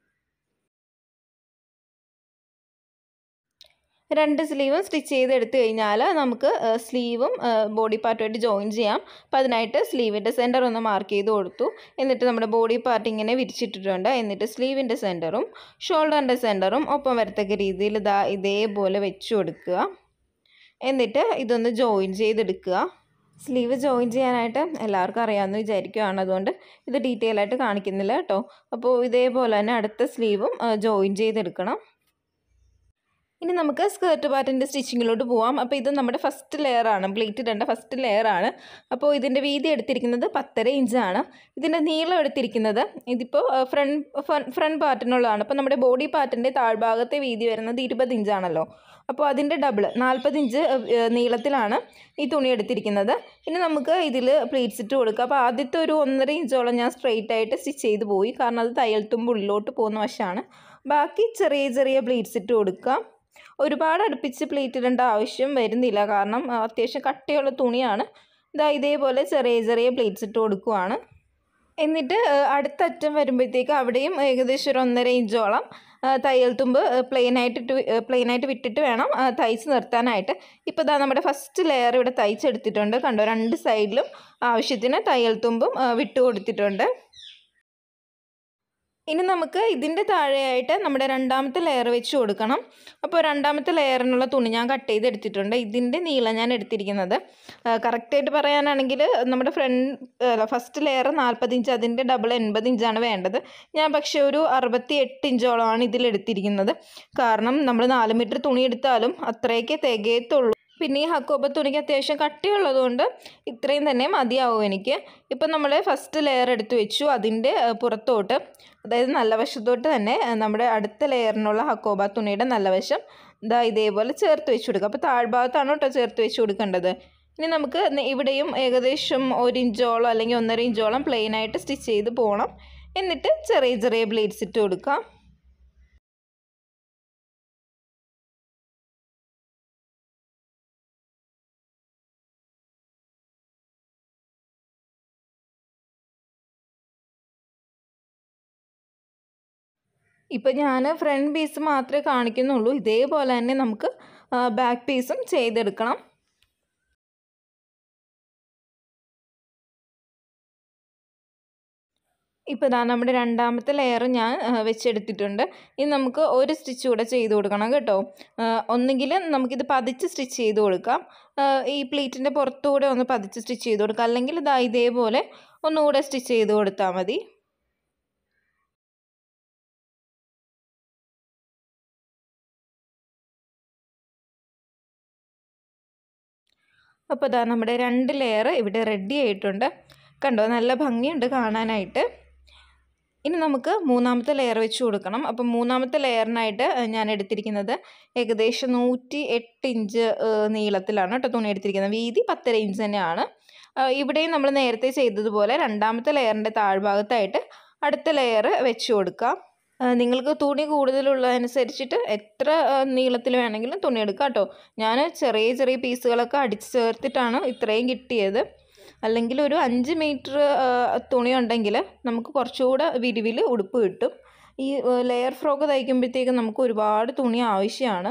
രണ്ട് സ്ലീവും സ്റ്റിച്ച് ചെയ്തെടുത്ത് കഴിഞ്ഞാൽ നമുക്ക് സ്ലീവും ബോഡി പാർട്ടുമായിട്ട് ജോയിൻ ചെയ്യാം അപ്പോൾ അതിനായിട്ട് സ്ലീവിൻ്റെ സെൻറ്റർ ഒന്ന് മാർക്ക് ചെയ്ത് കൊടുത്തു എന്നിട്ട് നമ്മുടെ ബോഡി പാർട്ട് ഇങ്ങനെ വിരിച്ചിട്ടിട്ടുണ്ട് എന്നിട്ട് സ്ലീവിൻ്റെ സെൻറ്ററും ഷോൾഡറിൻ്റെ സെൻറ്ററും ഒപ്പം വരത്തക്ക രീതിയിൽ ഇതാ ഇതേപോലെ വെച്ച് കൊടുക്കുക എന്നിട്ട് ഇതൊന്ന് ജോയിൻ ചെയ്തെടുക്കുക സ്ലീവ് ജോയിൻ ചെയ്യാനായിട്ട് എല്ലാവർക്കും അറിയാമെന്ന് വിചാരിക്കുകയാണ് അതുകൊണ്ട് ഇത് ഡീറ്റെയിൽ ആയിട്ട് കാണിക്കുന്നില്ല കേട്ടോ അപ്പോൾ ഇതേപോലെ തന്നെ അടുത്ത സ്ലീവും ജോയിൻ ചെയ്തെടുക്കണം ഇനി നമുക്ക് സ്കേർട്ട് പാറ്റിൻ്റെ സ്റ്റിച്ചിങ്ങിലോട്ട് പോവാം അപ്പോൾ ഇത് നമ്മുടെ ഫസ്റ്റ് ലെയറാണ് പ്ലേറ്റ് ഇടേണ്ട ഫസ്റ്റ് ലെയറാണ് അപ്പോൾ ഇതിൻ്റെ വീതി എടുത്തിരിക്കുന്നത് പത്തര ഇഞ്ചാണ് ഇതിൻ്റെ നീളം എടുത്തിരിക്കുന്നത് ഇതിപ്പോൾ ഫ്രണ്ട് ഫ്രണ്ട് പാർട്ടിനുള്ളതാണ് അപ്പോൾ നമ്മുടെ ബോഡി പാർട്ടിൻ്റെ താഴ്ഭാഗത്തെ വീതി വരുന്നത് ഇരുപത് ഇഞ്ചാണല്ലോ അപ്പോൾ അതിൻ്റെ ഡബിൾ നാൽപ്പത് ഇഞ്ച് ഏഹ്, നീളത്തിലാണ് ഈ തുണി എടുത്തിരിക്കുന്നത് ഇനി നമുക്ക് ഇതിൽ പ്ലീറ്റ്സ് ഇട്ട് കൊടുക്കുക അപ്പോൾ ആദ്യത്തെ ഒരു ഒന്നര ഇഞ്ചോളം ഞാൻ സ്ട്രെയിറ്റ് ആയിട്ട് സ്റ്റിച്ച് ചെയ്ത് പോയി കാരണം അത് തയ്യൽ തുമ്പ് ഉള്ളിലോട്ട് പോകുന്ന വശമാണ് ബാക്കി ചെറിയ ചെറിയ പ്ലീറ്റ്സ് ഇട്ട് കൊടുക്കാം ഒരുപാട് അടുപ്പിച്ച് പ്ലേറ്റ് ഇടേണ്ട ആവശ്യം വരുന്നില്ല കാരണം ആ, അത്യാവശ്യം കട്ടിയുള്ള തുണിയാണ് ഇതാ ഇതേപോലെ ചെറിയ ചെറിയ പ്ലേറ്റ്സ് ഇട്ട് കൊടുക്കുവാണ് എന്നിട്ട് ആ, അടുത്ത അറ്റം വരുമ്പോഴത്തേക്ക് അവിടെയും ഏകദേശം ഒരു ഒന്നര ഇഞ്ചോളം ആ, തയ്യൽ തുമ്പ് പ്ലെയിൻ ആയിട്ട് ഇട്ട് പ്ലെയിൻ ആയിട്ട് വിട്ടിട്ട് വേണം ആ, തയ്ച്ച് നിർത്താനായിട്ട് ഇപ്പോൾ ഇതാ നമ്മുടെ ഫസ്റ്റ് ലെയർ ഇവിടെ തയ്ച്ചെടുത്തിട്ടുണ്ട് കണ്ടോ രണ്ട് സൈഡിലും ആവശ്യത്തിന് തയ്യൽ തുമ്പും ആ, വിട്ട് കൊടുത്തിട്ടുണ്ട് ഇനി നമുക്ക് ഇതിൻ്റെ താഴെയായിട്ട് നമ്മുടെ രണ്ടാമത്തെ ലെയർ വെച്ച് കൊടുക്കണം അപ്പോൾ രണ്ടാമത്തെ ലെയറിനുള്ള തുണി ഞാൻ കട്ട് ചെയ്ത് എടുത്തിട്ടുണ്ട് ഇതിൻ്റെ നീളം ഞാൻ എടുത്തിരിക്കുന്നത് കറക്റ്റായിട്ട് പറയാനാണെങ്കിൽ നമ്മുടെ ഫ്രണ്ട് ഫസ്റ്റ് ലെയർ നാൽപ്പത് ഇഞ്ച് അതിൻ്റെ ഡബിൾ എൺപത് ഇഞ്ചാണ് വേണ്ടത് ഞാൻ പക്ഷേ ഒരു അറുപത്തി എട്ട് ഇഞ്ചോളമാണ് ഇതിൽ എടുത്തിരിക്കുന്നത് കാരണം നമ്മൾ നാല് മീറ്റർ തുണി എടുത്താലും അത്രയൊക്കെ തികയത്തുള്ളൂ പിന്നെ ഈ ഹക്കോബ തുണിക്ക് അത്യാവശ്യം കട്ടിയുള്ളതുകൊണ്ട് ഇത്രയും തന്നെ മതിയാവും എനിക്ക് ഇപ്പം നമ്മൾ ഫസ്റ്റ് ലെയർ എടുത്ത് വെച്ചു അതിൻ്റെ ഏഹ്, പുറത്തോട്ട് അതായത് നല്ല വശത്തോട്ട് തന്നെ ഏഹ്, നമ്മുടെ അടുത്ത ലെയറിനുള്ള ഹക്കോബ തുണിയുടെ നല്ല വശം ഇതാ ഇതേപോലെ ചേർത്ത് വെച്ച് കൊടുക്കുക അപ്പോൾ താഴ്ഭാഗത്താണ് കേട്ടോ ചേർത്ത് വെച്ച് കൊടുക്കേണ്ടത് ഇനി നമുക്ക് ന- ഇവിടെയും ഏകദേശം ഒരു ഇഞ്ചോളം അല്ലെങ്കിൽ ഒന്നര ഇഞ്ചോളം പ്ലെയിൻ ആയിട്ട് സ്റ്റിച്ച് ചെയ്ത് പോകണം എന്നിട്ട് ചെറിയ ചെറിയ ബ്ലേഡ്സ് ഇട്ട് കൊടുക്കാം ഇപ്പം ഞാൻ ഫ്രണ്ട് പീസ് മാത്രമേ കാണിക്കുന്നുള്ളൂ ഇതേപോലെ തന്നെ നമുക്ക് ബാക്ക് പീസും ചെയ്തെടുക്കണം ഇപ്പോൾ ഇതാ നമ്മുടെ രണ്ടാമത്തെ ലെയർ ഞാൻ ആ, വെച്ചെടുത്തിട്ടുണ്ട് ഇനി നമുക്ക് ഒരു സ്റ്റിച്ച് കൂടെ ചെയ്ത് കൊടുക്കണം കേട്ടോ ഒന്നുകിൽ നമുക്കിത് പതിച്ച് സ്റ്റിച്ച് ചെയ്ത് കൊടുക്കാം ആ, ഈ പ്ലീറ്റിൻ്റെ പുറത്തുകൂടെ ഒന്ന് പതിച്ച് സ്റ്റിച്ച് ചെയ്ത് കൊടുക്കാം അല്ലെങ്കിൽ ഇതാ ഇതേപോലെ ഒന്നുകൂടെ സ്റ്റിച്ച് ചെയ്ത് കൊടുത്താൽ മതി അപ്പോൾ ഇതാ നമ്മുടെ രണ്ട് ലെയർ ഇവിടെ റെഡി ആയിട്ടുണ്ട് കണ്ടോ നല്ല ഭംഗിയുണ്ട് കാണാനായിട്ട് ഇനി നമുക്ക് മൂന്നാമത്തെ ലെയർ വെച്ച് കൊടുക്കണം അപ്പം മൂന്നാമത്തെ ലെയറിനായിട്ട് ഞാൻ എടുത്തിരിക്കുന്നത് ഏകദേശം നൂറ്റി എട്ട് ഇഞ്ച് ഏഹ്, നീളത്തിലാണ് കേട്ടോ തുണി എടുത്തിരിക്കുന്നത് വീതി പത്തര ഇഞ്ച് തന്നെയാണ് ആഹ് ഇവിടെയും നമ്മൾ നേരത്തെ ചെയ്തതുപോലെ രണ്ടാമത്തെ ലെയറിൻ്റെ താഴ്ഭാഗത്തായിട്ട് അടുത്ത ലെയർ വെച്ച് കൊടുക്കാം ആഹ് നിങ്ങൾക്ക് തുണി കൂടുതലുള്ളതനുസരിച്ചിട്ട് എത്ര നീളത്തിൽ വേണമെങ്കിലും തുണി എടുക്കാം കേട്ടോ ഞാൻ ചെറിയ ചെറിയ പീസുകളൊക്കെ അടിച്ച് ചേർത്തിട്ടാണ് ഇത്രയും കിട്ടിയത് അല്ലെങ്കിൽ ഒരു അഞ്ച് മീറ്റർ തുണി ഉണ്ടെങ്കിൽ നമുക്ക് കുറച്ചുകൂടെ വിരിവിൽ ഉടുപ്പ് കിട്ടും ഈ ലെയർ ഫ്രോക്ക് തയ്ക്കുമ്പോഴത്തേക്കും നമുക്ക് ഒരുപാട് തുണി ആവശ്യമാണ്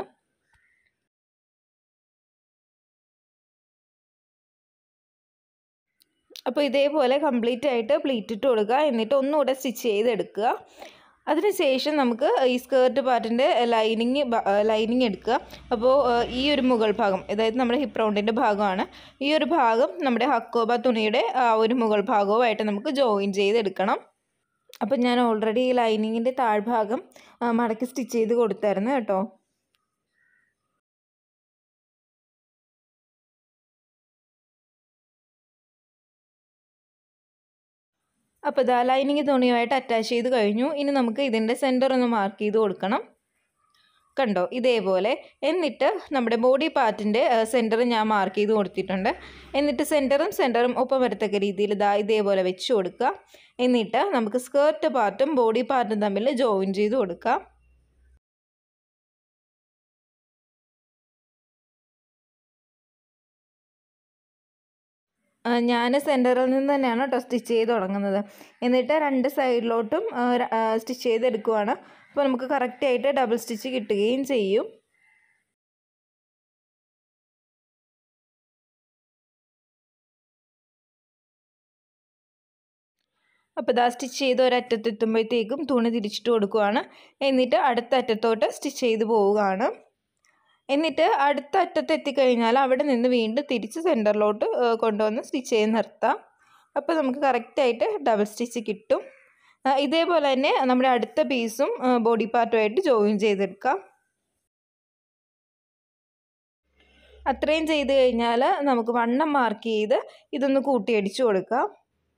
അപ്പോൾ ഇതേപോലെ കംപ്ലീറ്റ് ആയിട്ട് പ്ലീറ്റ് ഇട്ട് കൊടുക്കുക എന്നിട്ട് ഒന്നുകൂടെ സ്റ്റിച്ച് ചെയ്തെടുക്കുക അതിനുശേഷം നമുക്ക് ഈ സ്കേർട്ട് പാർട്ടിൻ്റെ ലൈനിങ് ലൈനിങ് എടുക്കുക അപ്പോൾ ഈ ഒരു മുകൾ ഭാഗം അതായത് നമ്മുടെ ഹിപ്പ് റൗണ്ടിൻ്റെ ഭാഗമാണ് ഈ ഒരു ഭാഗം നമ്മുടെ ഹക്കോബ തുണിയുടെ ആ ഒരു മുകൾ ഭാഗവുമായിട്ട് നമുക്ക് ജോയിൻ ചെയ്തെടുക്കണം അപ്പം ഞാൻ ഓൾറെഡി ഈ ലൈനിങ്ങിൻ്റെ താഴ്ഭാഗം ആ, മടക്കി സ്റ്റിച്ച് ചെയ്ത് കൊടുത്തായിരുന്നു കേട്ടോ അപ്പോൾ ഇതാ ലൈനിങ് തുണിയുമായിട്ട് അറ്റാച്ച് ചെയ്ത് കഴിഞ്ഞു ഇനി നമുക്ക് ഇതിൻ്റെ സെൻറ്റർ ഒന്ന് മാർക്ക് ചെയ്ത് കൊടുക്കണം കണ്ടോ ഇതേപോലെ എന്നിട്ട് നമ്മുടെ ബോഡി പാർട്ടിൻ്റെ സെൻറ്റർ ഞാൻ മാർക്ക് ചെയ്ത് കൊടുത്തിട്ടുണ്ട് എന്നിട്ട് സെൻറ്ററും സെൻറ്ററും ഒപ്പം വരത്തക്ക രീതിയിൽ ഇതാ ഇതേപോലെ വെച്ച് കൊടുക്കുക എന്നിട്ട് നമുക്ക് സ്കേർട്ട് പാർട്ടും ബോഡി പാർട്ടും തമ്മിൽ ജോയിൻ ചെയ്ത് കൊടുക്കാം ഞാൻ സെൻറ്ററിൽ നിന്ന് തന്നെയാണ് കേട്ടോ സ്റ്റിച്ച് ചെയ്ത് തുടങ്ങുന്നത് എന്നിട്ട് രണ്ട് സൈഡിലോട്ടും സ്റ്റിച്ച് ചെയ്തെടുക്കുവാണ് അപ്പോൾ നമുക്ക് കറക്റ്റായിട്ട് ഡബിൾ സ്റ്റിച്ച് കിട്ടുകയും ചെയ്യും അപ്പോൾ ഇതാ സ്റ്റിച്ച് ചെയ്ത് ഒരറ്റത്തെത്തുമ്പോഴത്തേക്കും തുണി തിരിച്ചിട്ട് കൊടുക്കുവാണ് എന്നിട്ട് അടുത്ത അറ്റത്തോട്ട് സ്റ്റിച്ച് ചെയ്ത് പോവുകയാണ് എന്നിട്ട് അടുത്ത അറ്റത്ത് എത്തിക്കഴിഞ്ഞാൽ അവിടെ നിന്ന് വീണ്ടും തിരിച്ച് സെൻറ്ററിലോട്ട് കൊണ്ടുവന്ന് സ്റ്റിച്ച് ചെയ്ത് നിർത്താം അപ്പോൾ നമുക്ക് കറക്റ്റായിട്ട് ഡബിൾ സ്റ്റിച്ച് കിട്ടും ആ, ഇതേപോലെ തന്നെ നമ്മുടെ അടുത്ത പീസും ബോഡി പാർട്ടുമായിട്ട് ജോയിൻ ചെയ്തെടുക്കാം അത്രയും ചെയ്ത് കഴിഞ്ഞാൽ നമുക്ക് വണ്ണം മാർക്ക് ചെയ്ത് ഇതൊന്ന് കൂട്ടിയടിച്ചു കൊടുക്കാം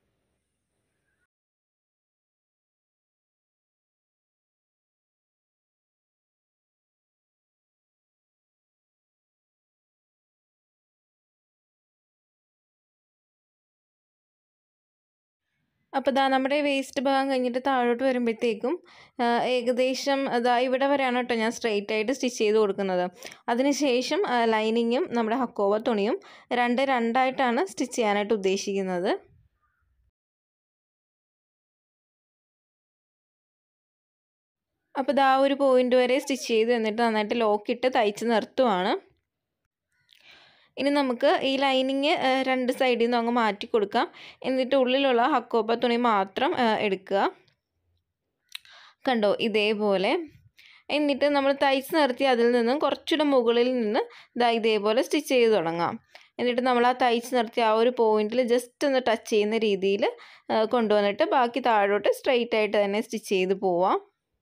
അപ്പോൾ ദാ നമ്മുടെ വേസ്റ്റ് ഭാഗം കഴിഞ്ഞിട്ട് താഴോട്ട് വരുമ്പോഴത്തേക്കും ഏകദേശം അതാ ഇവിടെ വരെയാണ് കേട്ടോ ഞാൻ സ്ട്രെയിറ്റ് ആയിട്ട് സ്റ്റിച്ച് ചെയ്ത് കൊടുക്കുന്നത് അതിനുശേഷം ലൈനിങ്ങും നമ്മുടെ ഹക്കോവ തുണിയും രണ്ട് രണ്ടായിട്ടാണ് സ്റ്റിച്ച് ചെയ്യാനായിട്ട് ഉദ്ദേശിക്കുന്നത് അപ്പോൾ ഇതാ ഒരു പോയിന്റ് വരെ സ്റ്റിച്ച് ചെയ്ത് എന്നിട്ട് നന്നായിട്ട് ലോക്കിട്ട് തയ്ച്ച് നിർത്തുവാണ് ഇനി നമുക്ക് ഈ ലൈനിങ് രണ്ട് സൈഡിൽ നിന്ന് അങ്ങ് മാറ്റി കൊടുക്കാം എന്നിട്ട് ഉള്ളിലുള്ള ഹക്കോപ്പ തുണി മാത്രം എടുക്കുക കണ്ടോ ഇതേപോലെ എന്നിട്ട് നമ്മൾ തയ്ച്ച് നിർത്തി അതിൽ നിന്നും കുറച്ചുകൂടെ മുകളിൽ നിന്ന് ഇതാ ഇതേപോലെ സ്റ്റിച്ച് ചെയ്ത് തുടങ്ങാം എന്നിട്ട് നമ്മൾ ആ തയ്ച്ച് നിർത്തിയ ആ ഒരു പോയിന്റിൽ ജസ്റ്റ് ഒന്ന് ടച്ച് ചെയ്യുന്ന രീതിയിൽ കൊണ്ടുവന്നിട്ട് ബാക്കി താഴോട്ട് സ്ട്രെയിറ്റ് ആയിട്ട് തന്നെ സ്റ്റിച്ച് ചെയ്ത് പോവാം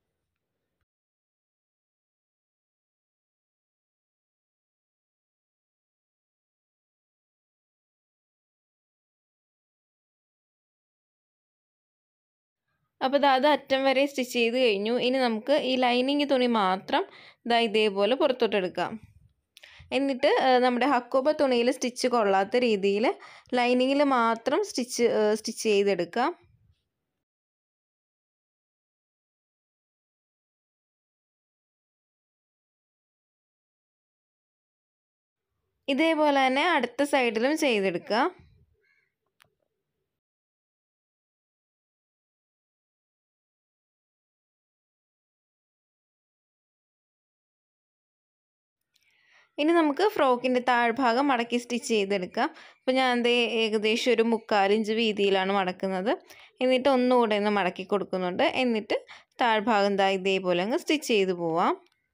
അപ്പോൾ അത് അറ്റം വരെ സ്റ്റിച്ച് ചെയ്ത് കഴിഞ്ഞു ഇനി നമുക്ക് ഈ ലൈനിങ് തുണി മാത്രം ഇതാ ഇതേപോലെ പുറത്തോട്ടെടുക്കാം എന്നിട്ട് നമ്മുടെ ഹക്കോബ തുണിയിൽ സ്റ്റിച്ച് കൊള്ളാത്ത രീതിയിൽ ലൈനിങ്ങിൽ മാത്രം സ്റ്റിച്ച് സ്റ്റിച്ച് ചെയ്തെടുക്കാം ഇതേപോലെ തന്നെ അടുത്ത സൈഡിലും ചെയ്തെടുക്കുക ഇനി നമുക്ക് ഫ്രോക്കിൻ്റെ താഴ്ഭാഗം മടക്കി സ്റ്റിച്ച് ചെയ്തെടുക്കാം അപ്പോൾ ഞാൻ അത് ഏകദേശം ഒരു മുക്കാലിഞ്ച് വീതിയിലാണ് മടക്കുന്നത് എന്നിട്ട് ഒന്നുകൂടെ ഒന്ന് മടക്കി കൊടുക്കുന്നുണ്ട് എന്നിട്ട് താഴ്ഭാഗം ദാ ഇതേപോലെ അങ്ങ് സ്റ്റിച്ച് ചെയ്ത് പോവാം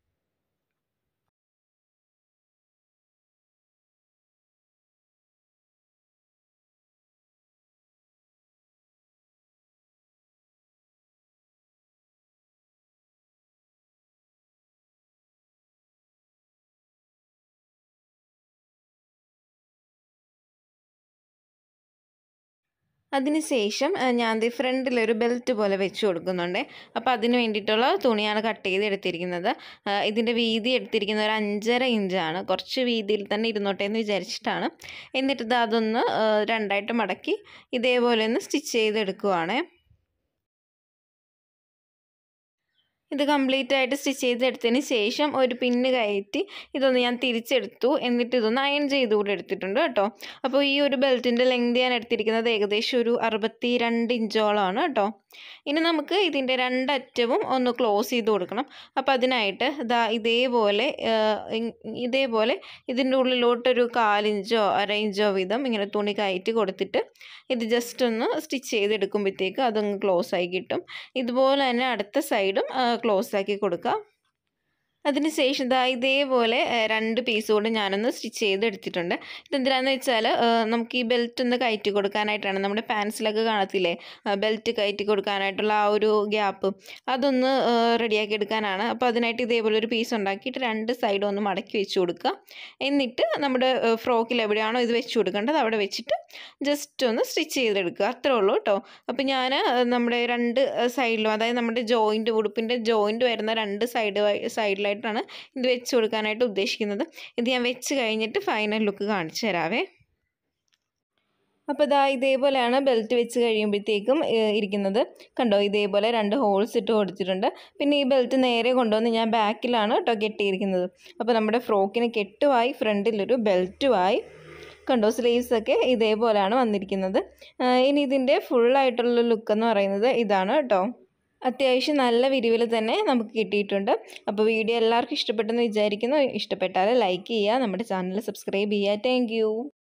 അതിനുശേഷം ഞാൻ ദി ഫ്രണ്ടിലൊരു ബെൽറ്റ് പോലെ വെച്ച് കൊടുക്കുന്നുണ്ട് അപ്പോൾ അതിന് വേണ്ടിയിട്ടുള്ള തുണിയാണ് കട്ട് ചെയ്ത് എടുത്തിരിക്കുന്നത് ഇതിൻ്റെ വീതി എടുത്തിരിക്കുന്നത് ഒരു അഞ്ചര ഇഞ്ചാണ് കുറച്ച് വീതിയിൽ തന്നെ ഇരുന്നോട്ടെ എന്ന് വിചാരിച്ചിട്ടാണ് എന്നിട്ട് ഇത് അതൊന്ന് രണ്ടായിട്ട് മടക്കി ഇതേപോലെ ഒന്ന് സ്റ്റിച്ച് ചെയ്തെടുക്കുവാണേ ഇത് കംപ്ലീറ്റ് ആയിട്ട് സ്റ്റിച്ച് ചെയ്തെടുത്തതിന് ശേഷം ഒരു പിന്ന് കയറ്റി ഇതൊന്ന് ഞാൻ തിരിച്ചെടുത്തു എന്നിട്ട് ഇതൊന്ന് അയൺ ചെയ്ത് കൂടെ എടുത്തിട്ടുണ്ട് കേട്ടോ അപ്പോൾ ഈ ഒരു ബെൽറ്റിൻ്റെ ലെങ്ത് ഞാൻ എടുത്തിരിക്കുന്നത് ഏകദേശം ഒരു അറുപത്തി രണ്ട് ഇഞ്ചോളമാണ് കേട്ടോ ഇനി നമുക്ക് ഇതിൻ്റെ രണ്ടറ്റവും ഒന്ന് ക്ലോസ് ചെയ്ത് കൊടുക്കണം അപ്പോൾ അതിനായിട്ട് ഇതാ ഇതേപോലെ ഇതേപോലെ ഇതിൻ്റെ ഉള്ളിലോട്ടൊരു കാലിഞ്ചോ അര ഇഞ്ചോ വീതം ഇങ്ങനെ തുണി കയറ്റി കൊടുത്തിട്ട് ഇത് ജസ്റ്റ് ഒന്ന് സ്റ്റിച്ച് ചെയ്തെടുക്കുമ്പോഴത്തേക്ക് അതങ്ങ് ക്ലോസ് ആയി കിട്ടും ഇതുപോലെ തന്നെ അടുത്ത സൈഡും ക്ലോസ് ആക്കി കൊടുക്കുക അതിനുശേഷം ഇതാ ഇതേപോലെ രണ്ട് പീസ് കൊണ്ട് ഞാനൊന്ന് സ്റ്റിച്ച് ചെയ്ത് എടുത്തിട്ടുണ്ട് ഇതെന്തിനാന്ന് വെച്ചാൽ നമുക്ക് ഈ ബെൽറ്റ് ഒന്ന് കയറ്റി കൊടുക്കാനായിട്ടാണ് നമ്മുടെ പാൻസിലൊക്കെ കാണത്തില്ലേ ബെൽറ്റ് കയറ്റി കൊടുക്കാനായിട്ടുള്ള ആ ഒരു ഗ്യാപ്പ് അതൊന്ന് റെഡിയാക്കി എടുക്കാനാണ് അപ്പോൾ അതിനായിട്ട് ഇതേപോലെ ഒരു പീസ് ഉണ്ടാക്കിയിട്ട് രണ്ട് സൈഡും ഒന്ന് മടക്കി വെച്ച് കൊടുക്കുക എന്നിട്ട് നമ്മുടെ ഫ്രോക്കിൽ എവിടെയാണോ ഇത് വെച്ച് കൊടുക്കേണ്ടത് അവിടെ വെച്ചിട്ട് ജസ്റ്റ് ഒന്ന് സ്റ്റിച്ച് ചെയ്തെടുക്കുക അത്രേ ഉള്ളൂ കേട്ടോ അപ്പോൾ ഞാൻ നമ്മുടെ രണ്ട് സൈഡിലും അതായത് നമ്മുടെ ജോയിൻറ്റ് ഉടുപ്പിൻ്റെ ജോയിൻറ്റ് വരുന്ന രണ്ട് സൈഡ് സൈഡിലായിട്ട് ആയിട്ടാണ് ഇത് വെച്ച് കൊടുക്കാനായിട്ട് ഉദ്ദേശിക്കുന്നത് ഇത് ഞാൻ വെച്ച് കഴിഞ്ഞിട്ട് ഫൈനൽ ലുക്ക് കാണിച്ചു തരാവേ അപ്പോൾ ഇതാ ഇതേപോലെയാണ് ബെൽറ്റ് വെച്ച് കഴിയുമ്പോഴത്തേക്കും ഇരിക്കുന്നത് കണ്ടോ ഇതേപോലെ രണ്ട് ഹോൾസ് ഇട്ട് കൊടുത്തിട്ടുണ്ട് പിന്നെ ഈ ബെൽറ്റ് നേരെ കൊണ്ടുവന്ന് ഞാൻ ബാക്കിലാണ് കേട്ടോ കെട്ടിയിരിക്കുന്നത് അപ്പോൾ നമ്മുടെ ഫ്രോക്കിന് കെട്ടുമായി ഫ്രണ്ടിലൊരു ബെൽറ്റുമായി കണ്ടോ സ്ലീവ്സ് ഒക്കെ ഇതേപോലെയാണ് വന്നിരിക്കുന്നത് ഇനി ഇതിൻ്റെ ഫുള്ളായിട്ടുള്ള ലുക്ക് എന്ന് പറയുന്നത് ഇതാണ് കേട്ടോ അത്യാവശ്യം നല്ല വിരിവിൽ തന്നെ നമുക്ക് കിട്ടിയിട്ടുണ്ട് അപ്പോൾ വീഡിയോ എല്ലാവർക്കും ഇഷ്ടപ്പെട്ടെന്ന് വിചാരിക്കുന്നു ഇഷ്ടപ്പെട്ടാൽ ലൈക്ക് ചെയ്യുക നമ്മുടെ ചാനൽ സബ്സ്ക്രൈബ് ചെയ്യുക താങ്ക്